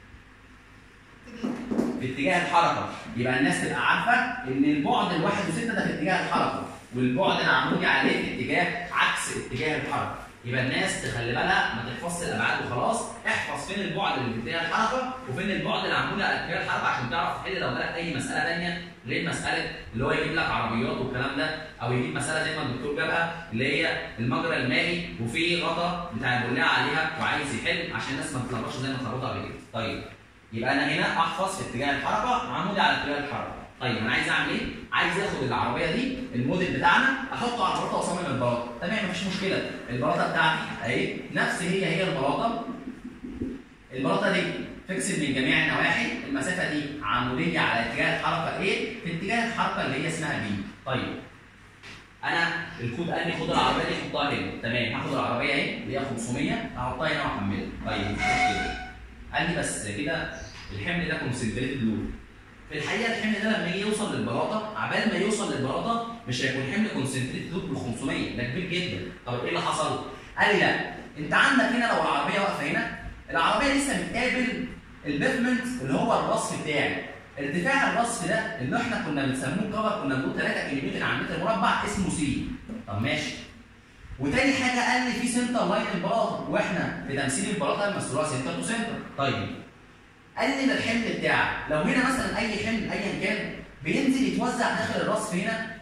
في اتجاه الحركه يبقى الناس تبقى عارفه ان البعد الواحد وسته ده في اتجاه الحركه والبعد العمودي عليه في اتجاه عكس اتجاه الحركه يبقى الناس تخلي بالها ما تحفظش الابعاد وخلاص احفظ فين البعد اللي في اتجاه الحركه وفين البعد العمودي على اتجاه الحركه عشان تعرف تحل لو جالك اي مساله ثانيه غير مساله اللي هو يجيب لك عربيات والكلام ده او يجيب مساله زي ما الدكتور جابها اللي هي المجرى المائي وفي غطا بتاع البناء عليها وعايز يحل عشان الناس ما تتلخبطش زي ما اتلخبطوا قبل كده. طيب يبقى انا هنا احفظ في اتجاه الحركه عمودي على اتجاه الحركه. طيب انا عايز اعمل ايه؟ عايز اخد العربيه دي الموديل بتاعنا احطه على البلاطه واصمم البلاطه، تمام مفيش مشكله، البلاطه بتاعتي اهي نفس هي هي البلاطه البلاطه دي فيكسد من جميع النواحي، المسافه دي عموديه على اتجاه الحركه ايه؟ في اتجاه الحركه اللي هي اسمها بي. طيب انا الكود قال لي خد العربيه دي حطها هنا، تمام هاخد العربيه اهي اللي هي 500 احطها هنا واحملها، طيب مفيش مشكله. قال لي بس كده الحمل ده كونسنتريتد لود. في الحقيقه الحمل ده لما يجي يوصل للبلاطه عبال ما يوصل للبلاطه مش هيكون حمل كونسنتريت لود بال 500 ده كبير جدا طب ايه اللي حصل؟ قال لي لا انت عندك هنا لو العربيه واقفه هنا العربيه لسه متقابل البيفمنت اللي هو الرصف بتاعي ارتفاع الرصف ده اللي احنا كنا بنسموه كفر كنا بنقول 3 كيلو متر على متر مربع اسمه سي طب ماشي وتاني حاجه قال لي في سنتر لاين البلاطه واحنا في تمثيل البلاطه مسؤولها سنتر تو سنتر طيب قال لي ده الحمل بتاعك لو هنا مثلا اي حمل ايا كان بينزل يتوزع داخل الرصف هنا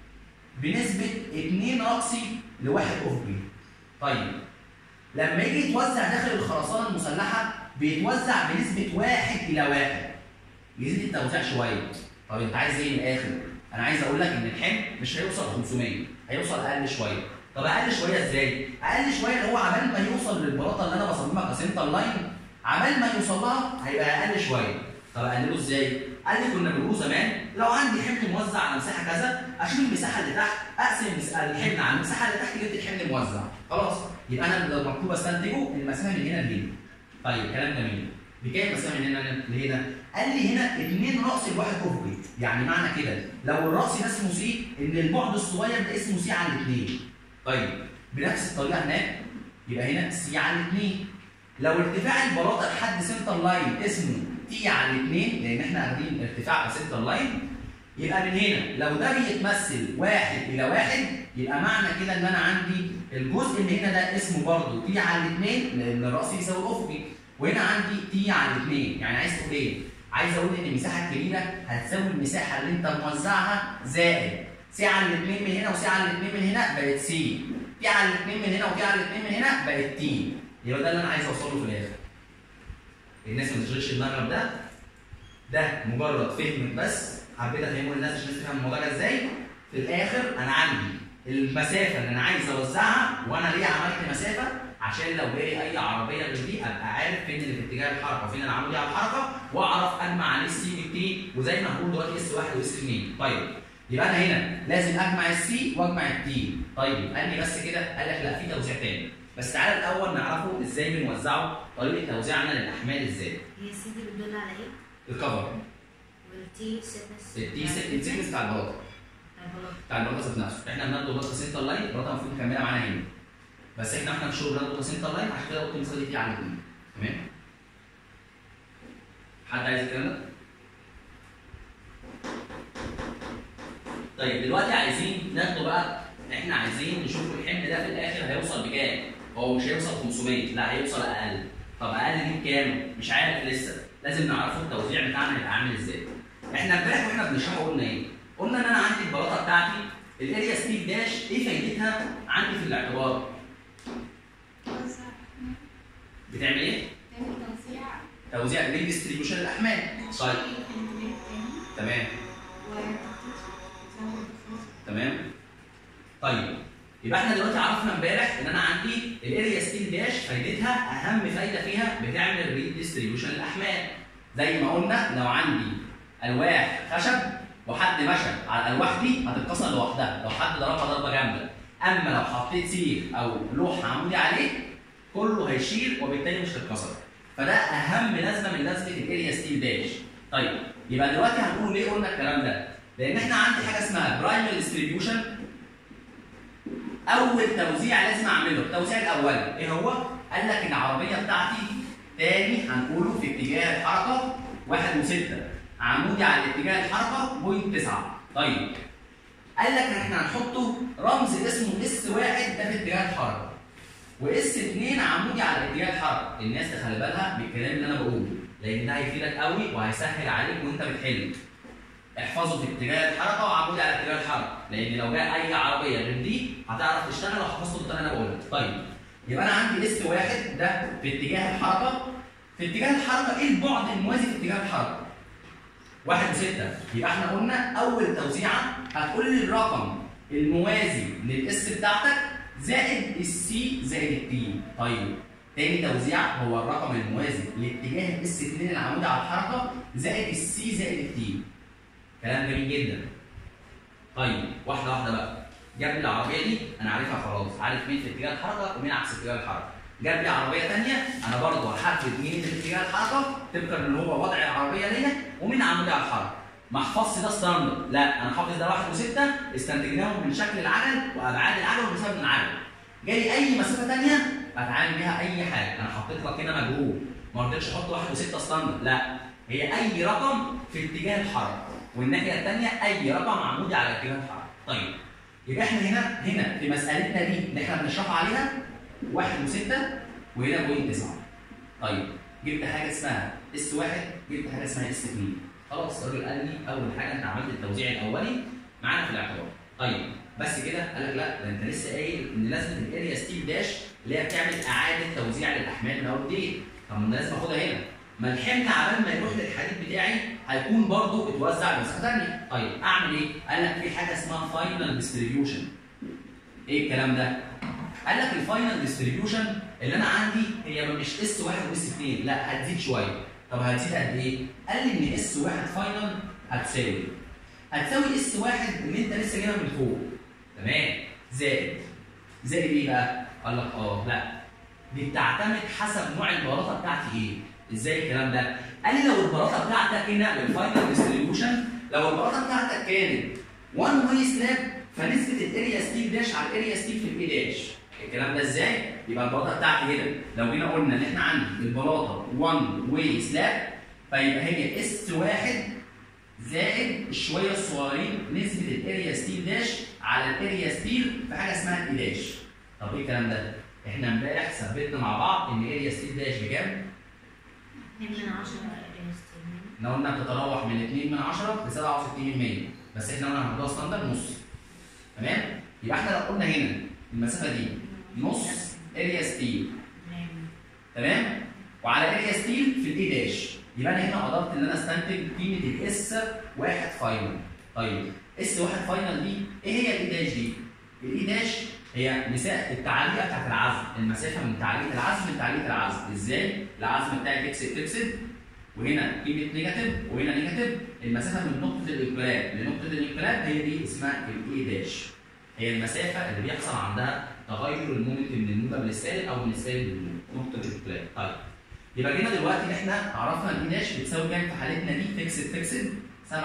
بنسبه 2 رأسي لواحد افقي طيب لما يجي يتوزع داخل الخرسانه المسلحه بيتوزع بنسبه واحد الى واحد يزيد التوزيع شويه طب انت عايز ايه من الاخر؟ انا عايز اقول لك ان الحمل مش هيوصل 500 هيوصل اقل شويه طب اقل شويه ازاي؟ اقل شويه اللي هو عبال ما يوصل للبلاطه اللي انا بصممها كسنتر لاين عبال ما يوصل لها هيبقى اقل شويه طب اقلله ازاي؟ قال لي كنا بنقول زمان لو عندي حمل موزع على مساحه كذا اشوف المساحه اللي تحت اقسم المس- الحمل على المساحه اللي تحت جبت الحمل موزع خلاص يبقى انا لو مكتوب استنتجه المسافه من هنا لهنا طيب كلام جميل بكام المسافه من هنا لهنا؟ قال لي هنا 2 راس الواحد افقي يعني معنى كده لو الراس ده اسمه سي ان البعد الصغير ده اسمه سي على الاثنين طيب بنفس الطريقه هناك يبقى هنا سي على الاثنين لو ارتفاع البلاطه لحد سنتر لاين اسمه تي على الاثنين لان احنا واخدين ارتفاع سنتر لاين يبقى من هنا لو ده بيتمثل واحد الى واحد يبقى معنى كده ان انا عندي الجزء اللي هنا ده اسمه برضه تي على الاثنين لان الراس يساوي الافقي وهنا عندي تي على الاثنين يعني عايز تقول ايه؟ عايز اقول ان المساحه الكبيره هتساوي المساحه اللي انت موزعها زائد سي على الاثنين من هنا وسي على الاثنين من هنا بقت سي تي على الاثنين من هنا وتي على الاثنين من هنا بقت تي يبقى ده اللي انا عايز اوصله في الاخر الناس ما تشغلش دماغها بده ده مجرد فهم بس حبيت افهمه للناس عشان تفهم الموضوع ده ازاي في الاخر انا عندي المسافه اللي انا عايز اوزعها وانا ليه عملت مسافه عشان لو جالي اي عربيه غير دي ابقى عارف فين اللي في اتجاه الحركه وفين العمودي على الحركه واعرف اجمع عليه السي والتي وزي ما هقول دلوقتي اس واحد واس 2 طيب يبقى انا هنا لازم اجمع السي واجمع التي طيب قال لي بس كده قال لك لا في توزيع تاني بس تعالى الاول نعرفه ازاي بنوزعه طريقه توزيعنا للاحمال ازاي هي السي دي بتدل على ايه؟ الكفر والتي سيكنس التي السيكنس بتاع البلاطه البلاط بتاع البلاطه ذات نفسه احنا بناخد بلاطه سنتر لاين البلاطه المفروض نكملها معانا هنا بس احنا احنا في الشغل بناخد بلاطه سنتر لاين عشان كده قلت المثال دي فيه على الاثنين تمام حد عايز الكلام ده؟ طيب دلوقتي عايزين ناخده بقى احنا عايزين نشوف الحمل ده في الاخر هيوصل بكام؟ هو مش هيوصل 500 لا هيوصل اقل طب اقل دي بكام؟ مش عارف لسه لازم نعرفه التوزيع بتاعنا هيبقى عامل ازاي احنا امبارح واحنا بنشرحه قلنا ايه؟ قلنا ان انا عندي البلاطه بتاعتي الاريا ستيل داش ايه فايدتها عندي في الاعتبار؟ توزع بتعمل ايه؟ تعمل توزيع توزيع ريديستريبيوشن الاحمال طيب تمام تمام طيب يبقى احنا دلوقتي عرفنا امبارح ان انا عندي الاريا ستيل داش فايدتها اهم فايده فيها بتعمل ريديستريبيوشن الاحمال زي ما قلنا لو عندي الواح خشب وحد مشى على الالواح دي هتتكسر لوحدها لو حد ضربها ضربه جامده اما لو حطيت سير او لوح عمودي عليه كله هيشيل وبالتالي مش هتتكسر فده اهم لازمه من لازمه الاريا ستيل داش طيب يبقى دلوقتي هنقول ليه قلنا الكلام ده لان احنا عندي حاجه اسمها برايمري ديستريبيوشن اول توزيع لازم اعمله التوزيع الاولي ايه هو قال لك العربيه بتاعتي تاني هنقوله في اتجاه الحركه واحد وستة عمودي على اتجاه الحركه بوينت تسعة طيب قال لك احنا هنحطه رمز اسمه اس واحد ده في اتجاه الحركه واس 2 عمودي على اتجاه الحركه الناس تخلي بالها بالكلام اللي انا بقوله لان ده هيفيدك قوي وهيسهل عليك وانت بتحل احفظه في اتجاه الحركه وعمودي على اتجاه الحركه لان لو جاء اي عربيه غير دي هتعرف تشتغل لو حفظته بالطريقه اللي انا بقولها طيب يبقى انا عندي اس واحد ده في اتجاه الحركه في اتجاه الحركه ايه البعد الموازي في اتجاه الحركه؟ واحد وستة يبقى احنا قلنا اول توزيعه هتقول لي الرقم الموازي للاس بتاعتك زائد السي زائد التي طيب تاني توزيع هو الرقم الموازي لاتجاه الاس 2 العمودي على الحركه زائد السي زائد التي كلام جميل جدا طيب واحده واحده بقى جاب لي العربيه دي انا عارفها خلاص عارف مين في اتجاه الحركه ومين عكس اتجاه الحركه جاب لي عربيه ثانيه انا برضه هحدد مين اللي في اتجاه الحركه طبقا ان هو وضع العربيه ليا ومين عمودي على الحركه ما احفظش ده ستاندرد لا انا حافظ ده واحد وسته استنتجناهم من شكل العجل وابعاد العجل ومسافه العجل جالي اي مسافه ثانيه اتعامل بيها اي حاجه انا حطيت لك هنا مجهول ما رضيتش احط واحد وسته ستاندرد لا هي اي رقم في اتجاه الحركه والناحيه الثانيه اي رقم عمودي على اتجاه الحركه طيب يبقى احنا هنا هنا في مسالتنا دي اللي احنا بنشرح عليها واحد وستة وهنا بوينت تسعة طيب جبت حاجه اسمها اس واحد جبت حاجه اسمها اس 2 خلاص الراجل قال لي اول حاجه انت عملت التوزيع الاولي معانا في الاعتبار طيب بس كده قال لك لا ده انت لسه قايل ان لازمه الاريا ستيل داش اللي هي بتعمل اعاده توزيع للاحمال من اول جديد طب ما انا لازم اخدها هنا ما الحمل عبال ما يروح للحديد بتاعي هيكون برضه اتوزع بمسافه ثانيه طيب اعمل ايه؟ قال لك في حاجه اسمها فاينل ديستريبيوشن ايه الكلام ده؟ قال لك الفاينل ديستريبيوشن اللي انا عندي هي مش اس 1 واس 2 لا هتزيد شويه طب هتزيد قد ايه؟ قال لي ان اس 1 فاينل هتساوي هتساوي اس 1 اللي انت لسه جايبها من فوق تمام زائد زائد ايه بقى؟ قال لك اه لا دي بتعتمد حسب نوع البلاطه بتاعتي ايه؟ ازاي الكلام ده؟ قال لي لو البلاطه بتاعتك هنا بالفاينل ديستريبيوشن لو البلاطه بتاعتك كانت 1 واي سلاب فنسبه الاريا ستيل داش على الاريا ستيل في الاي داش الكلام ده ازاي؟ يبقى البلاطه بتاعتي هنا لو جينا قلنا ان احنا عندي البلاطه 1 واي سلاب فيبقى هي اس 1 زائد الشويه الصغيرين نسبه الاريا ستيل داش على الاريا ستيل في حاجه اسمها الاي داش طب ايه الكلام ده؟ احنا امبارح ثبتنا مع بعض ان اريا ستيل داش بكام؟ 2 من 10 ستيل احنا قلنا بتتراوح من 2 من 10 ل 67 من 100 بس احنا قلنا هناخدها ستاندرد نص تمام؟ يبقى احنا لو قلنا هنا المسافه دي نص اريا ستيل تمام؟ وعلى اريا ستيل في الاي داش يبقى انا هنا قدرت ان انا استنتج قيمه الاس 1 فاينل طيب اس 1 فاينل دي ايه هي الاي داش دي؟ الاي داش هي مساحه التعليقه بتاعت العزم المسافه من تعليق العزم لتعليق العزم ازاي؟ العزم بتاعي فيكسد فيكسد وهنا قيمه نيجاتيف وهنا نيجاتيف المسافه من نقطه الانقلاب لنقطه الانقلاب هي دي اسمها الاي داش هي المسافه اللي بيحصل عندها تغير المومنت من الموجب للسالب او من السالب للموجب نقطه الانقلاب طيب يبقى جينا دلوقتي احنا عرفنا الاي داش بتساوي كام في حالتنا دي فيكسد فيكسد 67%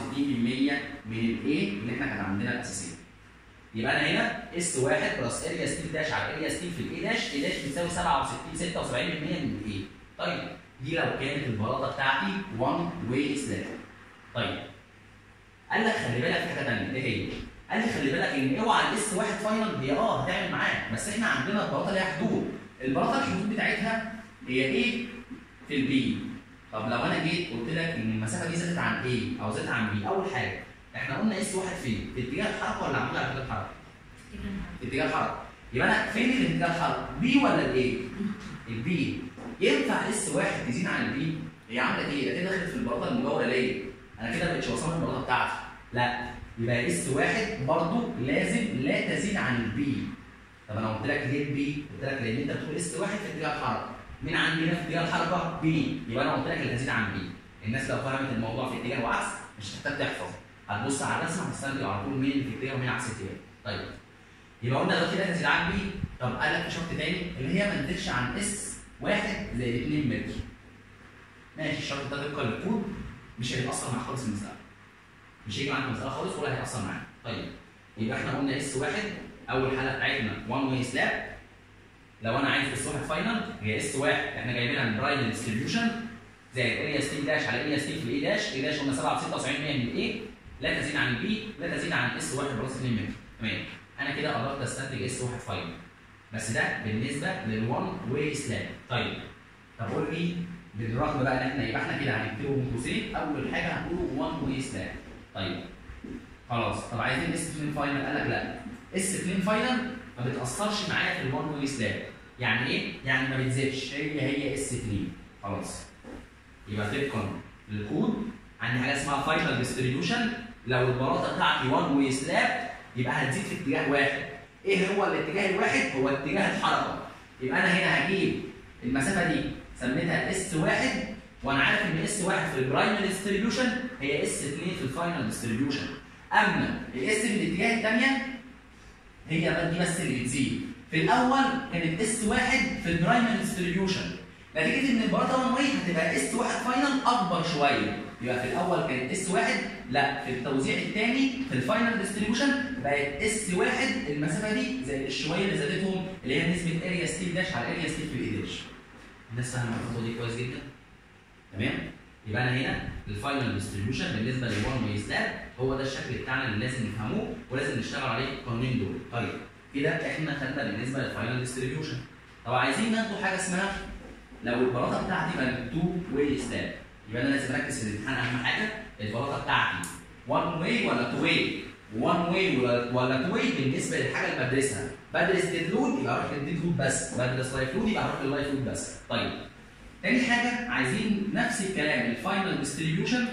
من الايه اللي احنا كان عندنا الاساسيه يبقى انا هنا اس 1 بلس اريا ستيل داش على اريا ستيل في الاي داش اي داش بتساوي 67 76% من الايه طيب دي لو كانت البلاطه بتاعتي 1 واي سلاب طيب قال لك خلي بالك في حاجه ثانيه ايه هي؟ قال لي خلي بالك ان اوعى الاس 1 فاينل هي اه هتعمل معاك بس احنا عندنا البلاطه ليها حدود البلاطه الحدود بتاعتها هي ايه في البي طب لو انا جيت قلت لك ان المسافه دي زادت عن ايه او زادت عن بي اول حاجه احنا قلنا اس واحد فين؟ في اتجاه الحركه ولا عمود على اتجاه الحركه؟ في اتجاه الحركه يبقى انا فين اللي في اتجاه الحركه؟ بي ولا الايه؟ البي ينفع اس واحد تزيد عن البي؟ هي عملت ايه؟ ده كده دخلت في البلاطه المجاوره ليا انا كده بقتش وصلت البلاطه بتاعتي لا يبقى اس واحد برضو لازم لا تزيد عن البي طب انا قلت لك ليه البي؟ قلت لك لان انت بتقول اس واحد في اتجاه الحركه مين عندي هنا في اتجاه الحركه؟ بي يبقى انا قلت لك اللي تزيد عن بي الناس لو فهمت الموضوع في اتجاه وعكس مش هتحتاج تحفظ هتبص على الرسمه هتستنتج على طول مين في اتجاه ومين عكس اتجاه طيب يبقى قلنا دلوقتي لا تزيد عن بي طب قال لك في شرط تاني اللي هي ما تزيدش عن اس واحد زائد 2 متر ماشي الشرط ده طبقا للكود مش هيأثر معاك خالص في المسألة مش هيجي معاك في المسألة خالص ولا هيأثر معاك طيب يبقى احنا قلنا اس واحد اول حاله بتاعتنا 1 واي سلاب لو انا عايز اس واحد فاينل هي اس واحد احنا جايبينها من برايم ديستريبيوشن زائد اريا ستيل داش على اريا ستيل في الاي داش اي داش قلنا 7 96% من الاي لا تزيد عن البي لا تزيد عن اس واحد بلس 2 متر تمام انا كده قدرت استنتج اس واحد فاينل بس ده بالنسبه لل1 واي سلاب طيب طب قول لي بالرغم بقى ان احنا يبقى احنا كده هنكتبه بين قوسين اول حاجه هنقوله 1 واي سلاب طيب خلاص طب عايزين اس 2 فاينل قال لك لا اس 2 فاينل ما بتاثرش معايا في ال1 واي سلاب يعني ايه؟ يعني ما بتزيدش هي هي اس 2 خلاص يبقى طبقا للكود عندي حاجه اسمها فاينل ديستريبيوشن لو البلاطه بتاعتي 1 واي سلاب يبقى هتزيد في اتجاه واحد ايه هو الاتجاه الواحد؟ هو اتجاه الحركه يبقى انا هنا هجيب المسافه دي سميتها اس واحد وانا عارف ان اس واحد في البرايمري ديستريبيوشن هي اس 2 في الفاينل ديستريبيوشن اما الاس في الاتجاه الثانيه هي بقى دي بس اللي بتزيد في الاول كانت اس واحد في البرايمري ديستريبيوشن نتيجه ان البلاطه 1 واي هتبقى اس واحد فاينل اكبر شويه يبقى في الاول كانت اس واحد لا في التوزيع الثاني في الفاينل ديستريبيوشن بقت اس واحد المسافه دي زي الشويه اللي زادتهم اللي هي نسبه اريا ستيل داش على اريا ستيل في الاي داش الناس فاهمه الخطوه دي كويس جدا تمام يبقى انا هنا الفاينل ديستريبيوشن بالنسبه لل1 واي سلاب هو ده الشكل بتاعنا اللي لازم نفهموه ولازم نشتغل عليه القانونين دول طيب كده احنا خدنا بالنسبه للفاينل ديستريبيوشن طب عايزين ناخد حاجه اسمها لو البلاطه بتاعتي بقت 2 واي سلاب يبقى انا لازم اركز في الامتحان اهم حاجه البلاطه بتاعتي 1 واي ولا 2 واي 1 واي ولا ولا 2 واي بالنسبه للحاجه اللي بدرسها بدرس ديد لود يبقى اروح للديد لود بس بدرس لايف لود يبقى اروح لللايف لود بس طيب تاني حاجه عايزين نفس الكلام الفاينل ديستريبيوشن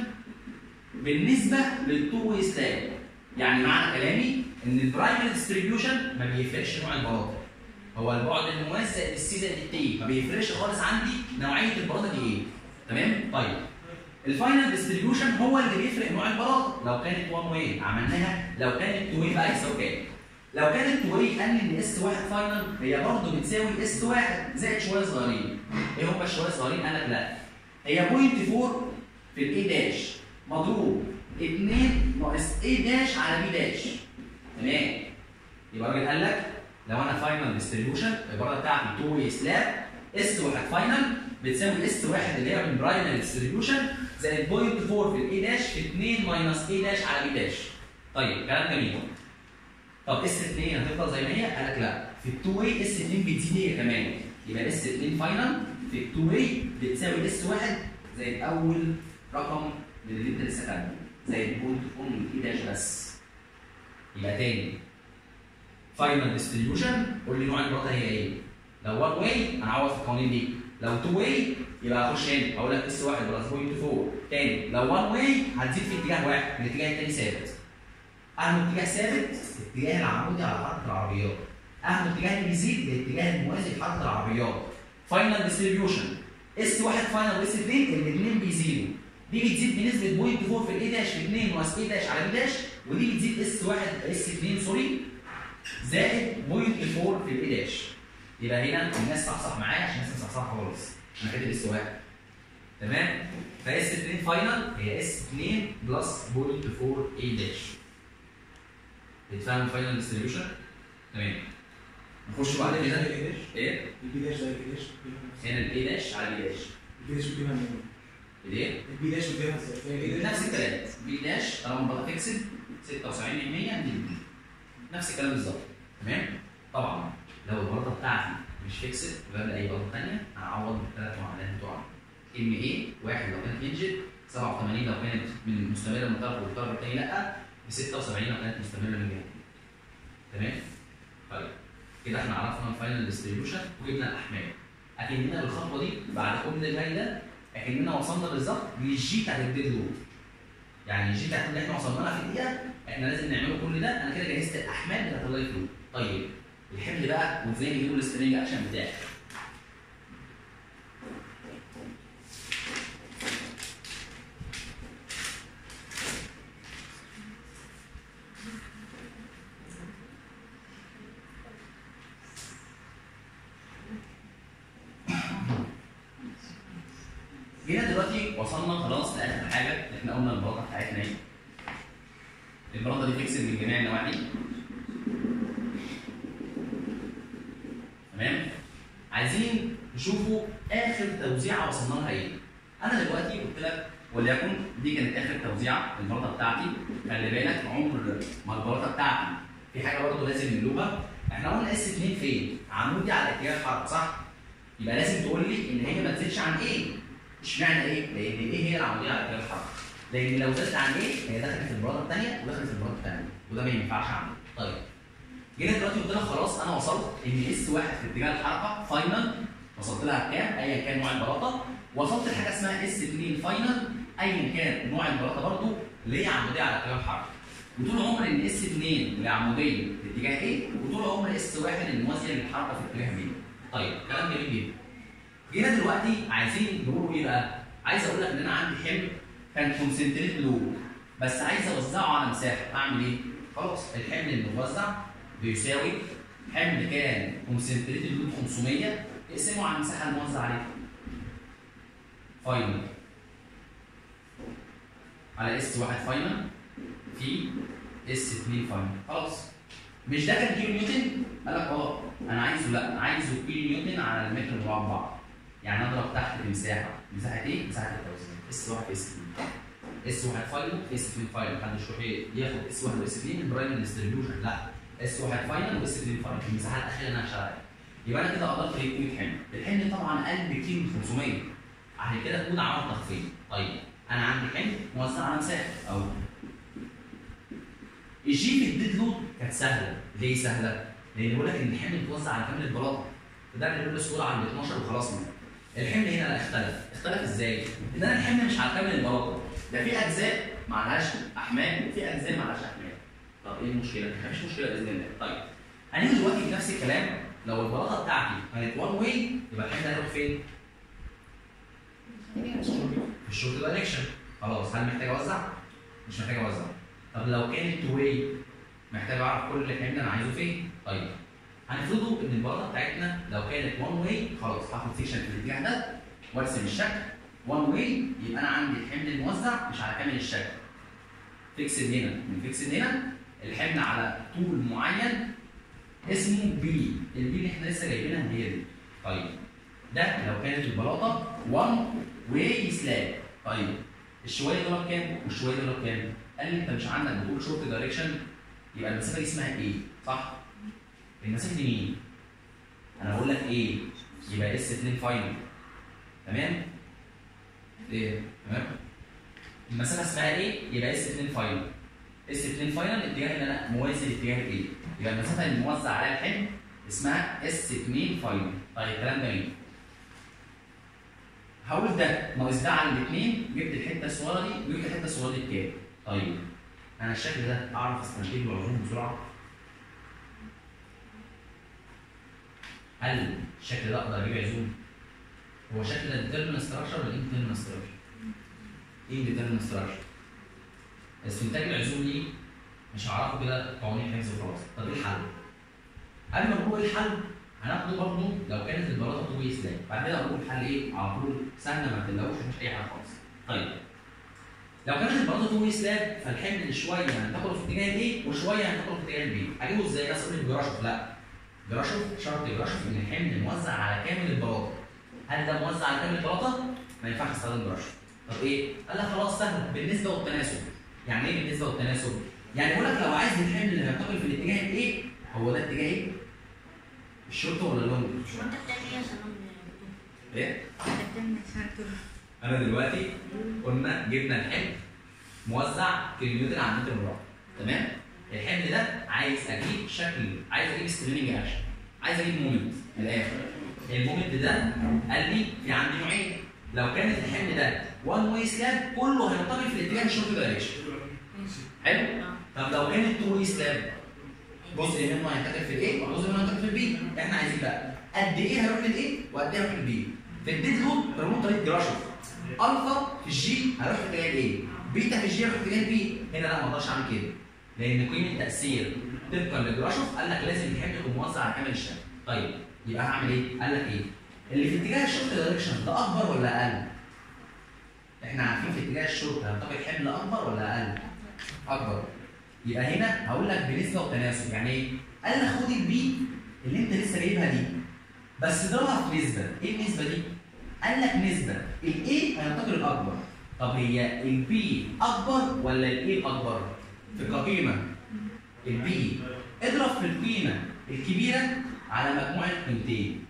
بالنسبه للتو واي سلاب يعني معنى كلامي ان البرايمري ديستريبيوشن ما بيفرقش نوع البلاطه هو البعد الموازي زائد السي زائد التي ما بيفرقش خالص عندي نوعيه البلاطه دي ايه تمام طيب الفاينل ديستريبيوشن هو اللي بيفرق نوع البلاطه لو كانت 1 واي عملناها لو كانت 2 واي بقى يساوي كام لو كانت 2 واي قال لي ان اس 1 فاينل هي برضه بتساوي اس 1 زائد شويه صغيرين ايه هم شويه صغيرين قال لك لا هي بوينت 4 في الاي داش مضروب 2 ناقص اي داش على بي داش تمام يبقى الراجل قال لك لو انا فاينل ديستريبيوشن العباره بتاعتي 2 واي سلاب اس 1 فاينل بتساوي اس 1 اللي هي من برايمري ديستريبيوشن زائد بوينت 4 في الاي داش في 2 ماينس اي داش على بي داش طيب كلام جميل طب اس 2 هتفضل زي ما هي؟ قال لك لا في ال 2 واي اس 2 بتزيد هي كمان يبقى اس 2 فاينل في ال 2 واي بتساوي اس 1 زائد اول رقم من اللي انت لسه كاتبه زائد بوينت 4 من الاي داش بس يبقى تاني فاينل ديستريبيوشن قول لي نوع البلاطه هي ايه؟ لو 1 واي انا هعوض في القوانين دي لو 2 واي يبقى اخش هنا اقول لك اس 1 بلس بوينت 4 تاني لو 1 واي هتزيد في اتجاه واحد الاتجاه التاني ثابت اهم اتجاه ثابت اتجاه العمودي على حركه العربيات اهم اتجاه اللي بيزيد الاتجاه الموازي لحركه العربيات فاينل ديستريبيوشن اس 1 فاينل واس 2 الاثنين بيزيدوا دي بتزيد بنسبه بوينت 4 في الاي داش في 2 ناقص اي داش على بي داش ودي بتزيد اس 1 اس 2 سوري زائد بوينت 4 في الاي داش يبقى هنا الناس صحصح معايا عشان الناس مصحصحه خالص انا كاتب اس 1 تمام فاس 2 فاينل هي اس 2 بلس بوينت 4 اي داش اتفهم الفاينل ديستريبيوشن تمام نخش بعد كده ايه البي داش زي البي داش هنا الاي داش على البي داش البي داش بتجيبها منين؟ الايه البي داش بتجيبها ازاي؟ البي داش نفس الكلام بي داش طالما بقى فيكسد 76 دي نفس الكلام بالظبط تمام طبعا لو البلاطه بتاعتي مش فيكسد يبقى اي بلاطه ثانيه هعوض بالثلاث معادلات بتوعنا ام ايه واحد لو كانت انجل 87 لو كانت من مستمره من طرف والطرف الثاني لا ب 76 لو كانت مستمره من جهه تمام طيب كده احنا عرفنا الفاينل ديستريبيوشن وجبنا الاحمال اكننا بالخطوه دي بعد كل الهاي ده اكننا وصلنا بالظبط للجي بتاعت الديد لود يعني الجي بتاعت اللي احنا وصلنا لها في الدقيقه احنا لازم نعمله كل ده انا كده جهزت الاحمال بتاعت اللايف لود طيب الحمل بقى وازاي نجيبه السترينج اكشن بتاعي جينا دلوقتي وصلنا خلاص لاخر حاجه احنا قلنا البلاطه بتاعتنا ايه البلاطه دي فيكسد من جميع النواحي تمام عايزين نشوفوا اخر توزيعه وصلنا لها ايه انا دلوقتي قلت لك وليكن دي كانت اخر توزيعه البلاطه بتاعتي خلي بالك عمر ما البلاطه بتاعتي في حاجه برضه لازم نقولها احنا قلنا اس 2 فين عمودي على اتجاه الحركه صح يبقى لازم تقول لي ان هي ما تزيدش عن ايه اشمعنى ايه؟ لان ايه هي العموديه على اتجاه الحركه لان لو زادت عن ايه هي دخلت في البلاطه الثانيه ودخلت في البلاطه الثانيه وده ما ينفعش اعمله طيب جينا دلوقتي قلت لك خلاص انا وصلت ان اس واحد في اتجاه الحركه فاينل وصلت لها بكام ايا كان نوع البلاطه وصلت لحاجه اسمها اس 2 فاينل ايا كان نوع البلاطه برضو اللي هي عموديه على اتجاه الحركه وطول عمر ان اس 2 اللي عموديه في اتجاه ايه وطول عمر اس واحد الموازيه للحركه في اتجاه بي طيب كلام جميل جدا جينا دلوقتي عايزين نقول ايه بقى؟ عايز اقول لك ان انا عندي حمل كان كونسنتريت لود بس عايز اوزعه على مساحه اعمل ايه؟ خلاص الحمل الموزع بيساوي حمل كان كونسنتريت لود 500 اقسمه على المساحه الموزع عليها فاينل على اس 1 فاينل في اس 2 فاينل خلاص مش ده كان كيلو نيوتن؟ قال لك اه انا عايزه لا عايزه كيلو نيوتن على المتر مربع يعني اضرب تحت المساحه مساحه ايه؟ مساحه التوزيع اس 1 اس 2 اس 1 فاينل اس 2 فاينل محدش يروح ايه ياخد اس 1 واس 2 البرايمري ديستريبيوشن لا اس 1 فاينل واس 2 فاينل المساحه الاخيره اللي انا هشتغل عليها يبقى انا كده قدرت اجيب قيمه حمل الحمل طبعا قل بكتير من 500 عشان كده كود عمل تخفيض طيب انا عندي حمل موزع على مساحه او الجي في الديد لود كانت سهله ليه سهله؟ لان بيقول لك ان الحمل متوزع على كامل البلاطه فده اللي بيقول الصوره عند 12 وخلصنا الحمل هنا لا اختلف اختلف ازاي؟ ان انا الحمل مش على كامل البلاطه ده في اجزاء ما عليهاش احمال وفي اجزاء ما عليهاش احمال طب ايه المشكله؟ مفيش مشكله باذن الله طيب هنيجي دلوقتي بنفس الكلام لو البلاطه بتاعتي كانت وان واي يبقى الحمل هيروح فين؟ في الشورت دايركشن خلاص هل محتاج اوزع؟ مش محتاج اوزع طب لو كانت تو واي محتاج اعرف كل حمل انا عايزه فين طيب هنفرضوا ان البلاطه بتاعتنا لو كانت وان واي خلاص هاخد سيكشن في الاتجاه ده وارسم الشكل وان واي يبقى انا عندي الحمل الموزع مش على كامل الشكل فيكسد هنا من فيكسد هنا الحمل على طول معين اسمه بي البي اللي احنا لسه جايبينها هي دي طيب ده لو كانت البلاطه 1 واي سلاب طيب الشويه دول كام والشويه دول كام قال لي انت مش عندك بتقول شورت دايركشن يبقى المسافه دي اسمها ايه صح المسافه دي مين انا بقول لك ايه يبقى اس 2 فاينل تمام ايه تمام المسافه اسمها ايه يبقى اس 2 فاينل اس 2 فاينل الاتجاه اللي انا موازي لاتجاه الايه يبقى المسافه اللي موزع عليها الحمل اسمها اس 2 فاينل طيب الكلام ده مين هقول ده ناقص ده على الاثنين جبت الحته الصغيره دي وجبت الحته الصغيره دي بكام طيب انا الشكل ده اعرف استنتج له العزوم بسرعه هل الشكل ده اقدر اجيب عزوم هو شكل ده ديترمين ستراكشر ولا انديترمين ستراكشر ايه ديترمين ستراكشر استنتاج العزوم دي مش هعرفه كده قوانين حفظ وخلاص طب ايه الحل قبل ما نقول الحل هناخده برضه لو كانت البلاطه تو وي سلاب بعد كده اقول الحل ايه على طول سهله ما تقلقوش مفيش اي حاجه خالص طيب لو كانت البلاطه تو وي سلاب فالحمل شويه هنتقله في اتجاه الايه وشويه هنتقله في اتجاه البي اجيبه ازاي بس اقول جراشف لا جراشف شرط جراشف ان الحمل موزع على كامل البلاطه هل ده موزع على كامل البلاطه ما ينفعش استخدم جراشف طب ايه قال لك خلاص سهل بالنسبه والتناسب يعني ايه بالنسبه والتناسب يعني بيقول لك لو عايز الحمل اللي هينتقل في الاتجاه الايه هو ده اتجاه ايه الشورت ولا اللونج شو انت بتعمل ايه عشان ايه انت بتعمل عشان انا دلوقتي قلنا جبنا الحمل موزع كيلومتر على متر مربع تمام الحمل ده عايز اجيب شكل عايز اجيب ستريننج اكشن عايز اجيب مومنت من الاخر المومنت ده قال لي في عندي نوعين لو كانت الحمل ده وان واي سلاب كله هينتقل في الاتجاه الشورت دايركشن حلو طب لو كانت تو واي سلاب جزء منه هينتقل في الايه وجزء منه هينتقل في البي احنا عايزين بقى قد ايه هيروح للايه وقد ايه هيروح للبي في الديد لود بنقول طريقه جراشوف الفا في الجي هيروح في اتجاه الايه بيتا في الجي هيروح في اتجاه البي هنا لا ما اقدرش اعمل كده لان قيمه التاثير طبقا لجراشوف قال لك لازم الحمل يكون موزع على كامل الشكل طيب يبقى هعمل ايه قال لك ايه اللي في اتجاه الشورت دايركشن ده اكبر ولا اقل احنا عارفين في اتجاه الشورت هينتقل حمل اكبر ولا اقل اكبر يبقى هنا هقول لك بنسبه وتناسب يعني ايه؟ قال لك خد البي اللي انت لسه جايبها دي بس اضربها في نسبه، ايه النسبه دي؟ قال لك نسبه الاي هينتقل الاكبر طب هي البي اكبر ولا الاي الاكبر؟ في كقيمه البي اضرب في القيمه الكبيره على مجموع القيمتين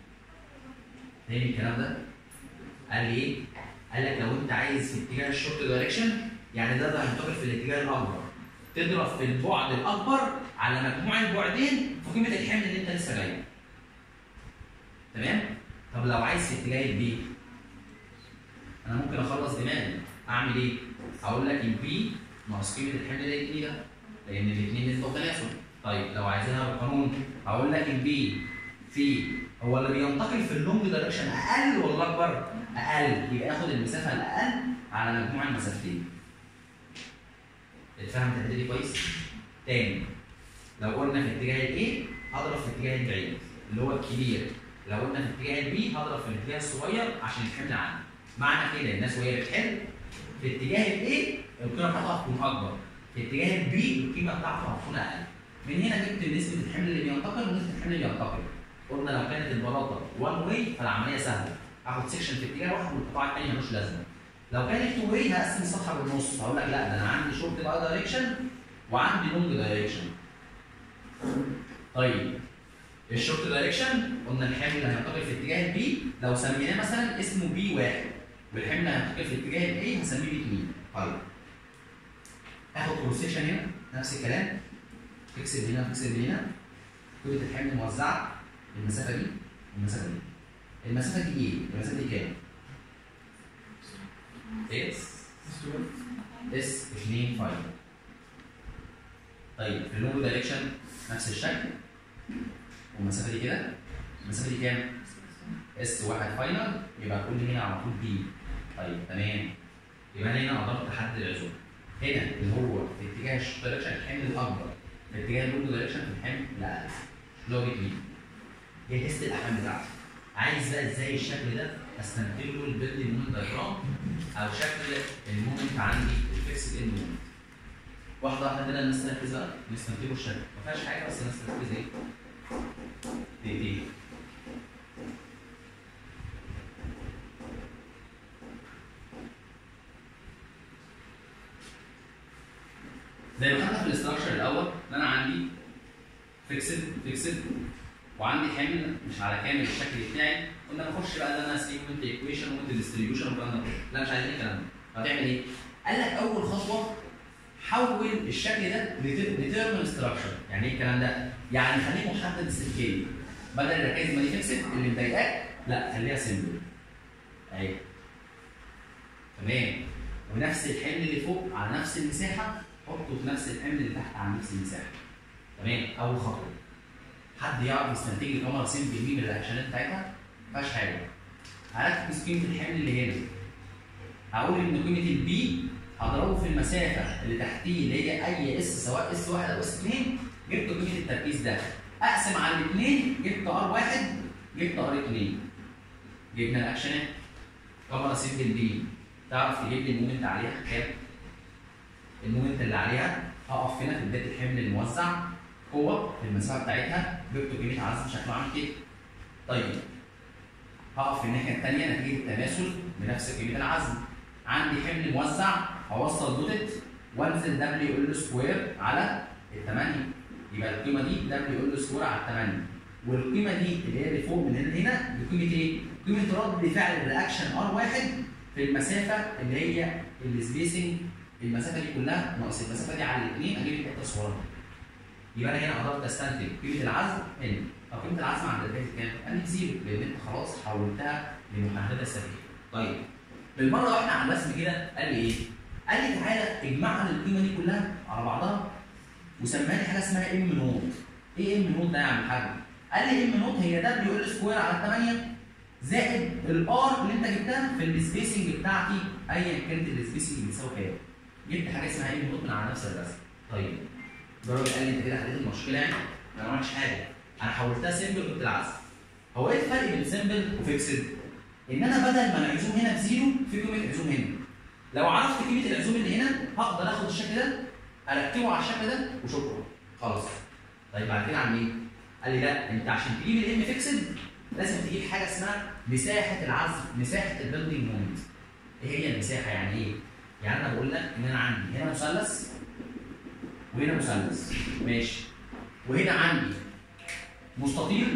تاني الكلام ده قال لي ايه؟ قال لك لو انت عايز في اتجاه الشورت دايركشن يعني ده ده هينتقل في الاتجاه الاكبر تضرب في البعد الاكبر على مجموع البعدين في قيمه الحمل اللي انت لسه جايبه. تمام؟ طب لو عايز في اتجاه البي انا ممكن اخلص دماغي اعمل ايه؟ هقول لك البي ناقص قيمه الحمل اللي هيجي ده لان الاثنين نسبه وتناسب. طيب لو عايزينها بالقانون هقول لك البي في هو اللي بينتقل في اللونج دايركشن اقل ولا اكبر؟ اقل يبقى ياخد المسافه الاقل على مجموع المسافتين. اتفهم التحديد كويس؟ تاني لو قلنا في اتجاه الايه هضرب في اتجاه البعيد اللي هو الكبير لو قلنا في اتجاه البي هضرب في الاتجاه الصغير عشان الحمل عندي معنى كده الناس وهي بتحل في اتجاه الايه القيمه بتاعته هتكون اكبر في اتجاه البي القيمه بتاعته هتكون اقل من هنا جبت نسبه الحمل اللي بينتقل ونسبه الحمل اللي بينتقل قلنا لو كانت البلاطه وان واي فالعمليه سهله اخد سيكشن في اتجاه واحد والقطاع الثاني ملوش لازمه لو كانت تو واي هقسم الصفحه بالنص هقول لك لا ده انا عندي شورت دايركشن وعندي لونج دايركشن طيب الشورت دايركشن قلنا الحمل اللي هينتقل في اتجاه البي لو سميناه مثلا اسمه بي واحد والحمل اللي هيتحط في الاتجاه الايه هسميه بي 2 طيب اخد كروس سيكشن هنا نفس الكلام فيكسد هنا فيكسد هنا قيمه الحمل موزعه المسافه دي والمسافه دي المسافه دي ايه؟ المسافه دي كام؟ اس اس 2 5 طيب في اللونج دايركشن نفس الشكل والمسافه دي كده المسافه دي كام؟ اس واحد فاينل يبقى كل هنا على طول بي طيب تمام يبقى انا هنا قدرت احدد العزوم هنا اللي هو في اتجاه الشوط دايركشن الحمل الاكبر في اتجاه اللونج دايركشن في الحمل الاقل اللي هو بي جهزت الاحمال بتاعتي عايز بقى ازاي الشكل ده استنتج له البيلدنج مومنت دايجرام او شكل المومنت عندي الفيكس اند مومنت واحده واحده كده الناس تركز بقى نستنتجه الشكل ما فيهاش حاجه بس الناس تركز ايه دقيقتين زي ما خدنا في الاستراكشر الاول ان انا عندي فيكسد فيكسد وعندي حمل مش على كامل الشكل بتاعي كنا بنخش بقى ان انا اسمي مومنت ايكويشن ومومنت ديستريبيوشن والكلام ده كله. لا مش عايزين الكلام ده هتعمل ايه؟ قال لك اول خطوه حول الشكل ده لتيرمال ستراكشر يعني ايه الكلام ده؟ يعني خليه محدد استركيبي بدل الركائز ما دي فيكسد اللي مضايقاك لا خليها سيمبل اهي تمام ونفس الحمل اللي فوق على نفس المساحه حطه في نفس الحمل اللي تحت على نفس المساحه تمام اول خطوه حد يعرف يستنتج لي كاميرا سيمبل مين من الرياكشنات بتاعتها؟ ما فيهاش حاجه هركز قيمه الحمل اللي هنا هقول ان قيمه البي هضربه في المسافه اللي تحتيه اللي هي اي اس سواء اس 1 او اس 2 جبت قيمه التركيز ده اقسم على الاثنين جبت ار 1 جبت ار 2 جبنا الاكشنات كاميرا سيمبل دي تعرف تجيب لي المومنت عليها كام؟ المومنت اللي عليها هقف هنا في بدايه الحمل الموزع قوه في المسافه بتاعتها جبت قيمه عزم شكله عامل كده. طيب هقف في الناحيه الثانيه نتيجه التماثل بنفس قيمه العزم. عندي حمل موزع هوصل دوتت وانزل دبليو ال سكوير على الثمانيه يبقى القيمه دي دبليو ال سكوير على الثمانيه والقيمه دي اللي هي اللي فوق من هنا لهنا دي قيمه ايه؟ قيمه رد فعل الرياكشن ار واحد في المسافه اللي هي السبيسنج المسافه دي كلها ناقص المسافه دي على الاثنين اجيب الحته الصغيره يبقى انا هنا قدرت استنتج قيمه العزم ان طب قيمه العزم عند البيت كام؟ قال لي زيرو لان انت خلاص حولتها لمحدده سريه. طيب بالمره واحنا على الرسم كده قال لي ايه؟ قال لي تعالى اجمع لي القيمه دي كلها على بعضها وسمى لي حاجه اسمها ام نوت. ايه ام نوت ده يا عم الحاج؟ قال لي ام نوت هي دبليو ال سكوير على 8 زائد الار اللي انت جبتها في السبيسنج بتاعتي ايا كانت السبيسنج بتساوي كام. جبت حاجه اسمها ام نوت من على نفس الرسم. طيب الراجل قال لي انت كده حليت المشكله يعني انا ما عملتش حاجه انا حولتها سيمبل كنت العزم هو ايه الفرق بين سيمبل وفيكسد؟ ان انا بدل ما العزوم هنا بزيرو في قيمه عزوم هنا لو عرفت قيمه العزوم اللي هنا هقدر اخد الشكل ده اركبه على الشكل ده وشكرا خلاص طيب بعد كده اعمل ايه؟ قال لي لا انت عشان تجيب الام فيكسد لازم تجيب حاجه اسمها مساحه العزم مساحه البيلدنج مومنت ايه هي المساحه يعني ايه؟ يعني انا بقول لك ان انا عندي هنا مثلث وهنا مثلث ماشي وهنا عندي مستطيل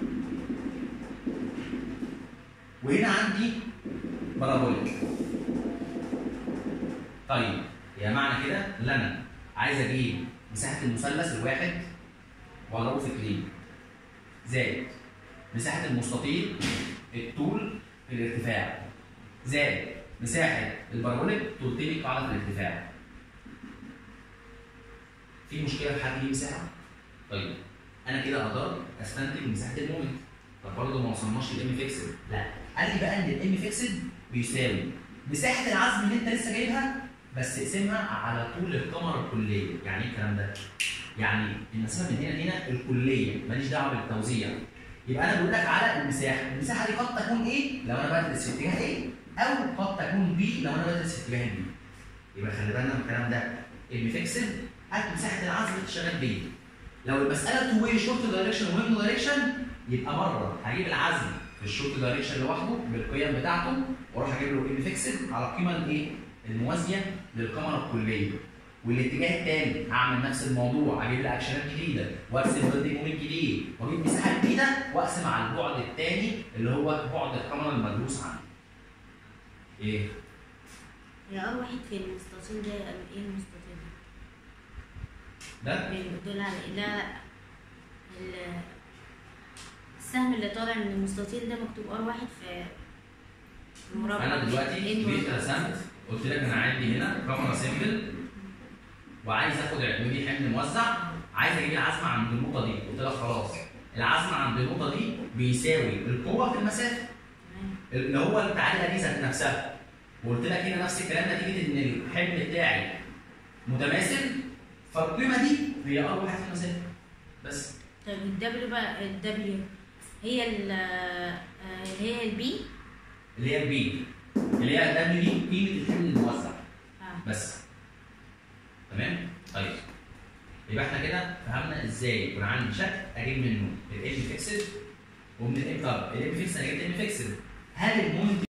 وهنا عندي بارابوليك طيب يا معنى كده ان انا عايز اجيب مساحه المثلث الواحد واضربه في اثنين زائد مساحه المستطيل الطول في الارتفاع زائد مساحه البارابوليك طولتين القاعده في الارتفاع في مشكله في حد يجيب مساحه؟ طيب انا كده اقدر استنتج مساحه المومنت طب برضه ما وصلناش للام فيكسد لا قال لي بقى ان الام فيكسد بيساوي مساحه العزم اللي انت لسه جايبها بس اقسمها على طول الكاميرا الكليه يعني ايه الكلام ده؟ يعني المسافه من هنا لهنا الكليه ماليش دعوه بالتوزيع يبقى انا بقول لك على المساحه المساحه دي قد تكون ايه لو انا بدرس في اتجاه ايه او قد تكون بي لو انا بدرس في اتجاه بي يبقى خلي بالنا من الكلام ده ام فيكسد هات مساحه العزم اللي شغال بيه لو المساله تو واي شورت دايركشن وهيم دايركشن يبقى مره هجيب العزم في الشورت دايركشن لوحده بالقيم بتاعته واروح اجيب له ام فيكسد على القيمه الايه؟ الموازيه للكاميرا الكليه والاتجاه الثاني هعمل نفس الموضوع اجيب لي اكشنات جديده واقسم بيلدينج مومنت جديد واجيب مساحه جديده واقسم على البعد الثاني اللي هو بعد الكاميرا المدروس عندي. ايه؟ هي ار واحد في المستطيل ده ايه المستطيل ده ده؟ بيدل على إيه؟ لا لا ال- السهم اللي طالع من المستطيل ده مكتوب ار واحد في المربع انا دلوقتي إيه جيت المربع؟ رسمت قلت لك انا عندي هنا كاميرا سيمبل وعايز اخد اعتمادي حمل موزع عايز اجيب العزم عند النقطه دي قلت لك خلاص العزم عند النقطه دي بيساوي القوه في المسافه تمام. اللي هو التعادله دي ذات نفسها وقلت لك هنا نفس الكلام نتيجه ان الحمل بتاعي متماثل فالقيمه دي هي ار واحد في المسافه بس طب الدبليو بقى الدبليو هي ال آه، هي البي اللي هي البي اللي هي الدبليو دي قيمه الحمل الموزع اه بس تمام طيب يبقى احنا كده فهمنا ازاي يكون عندي شكل اجيب منه الام فيكسد ومن الام طب الام فيكسد انا جبت الام فيكسد هل المومنت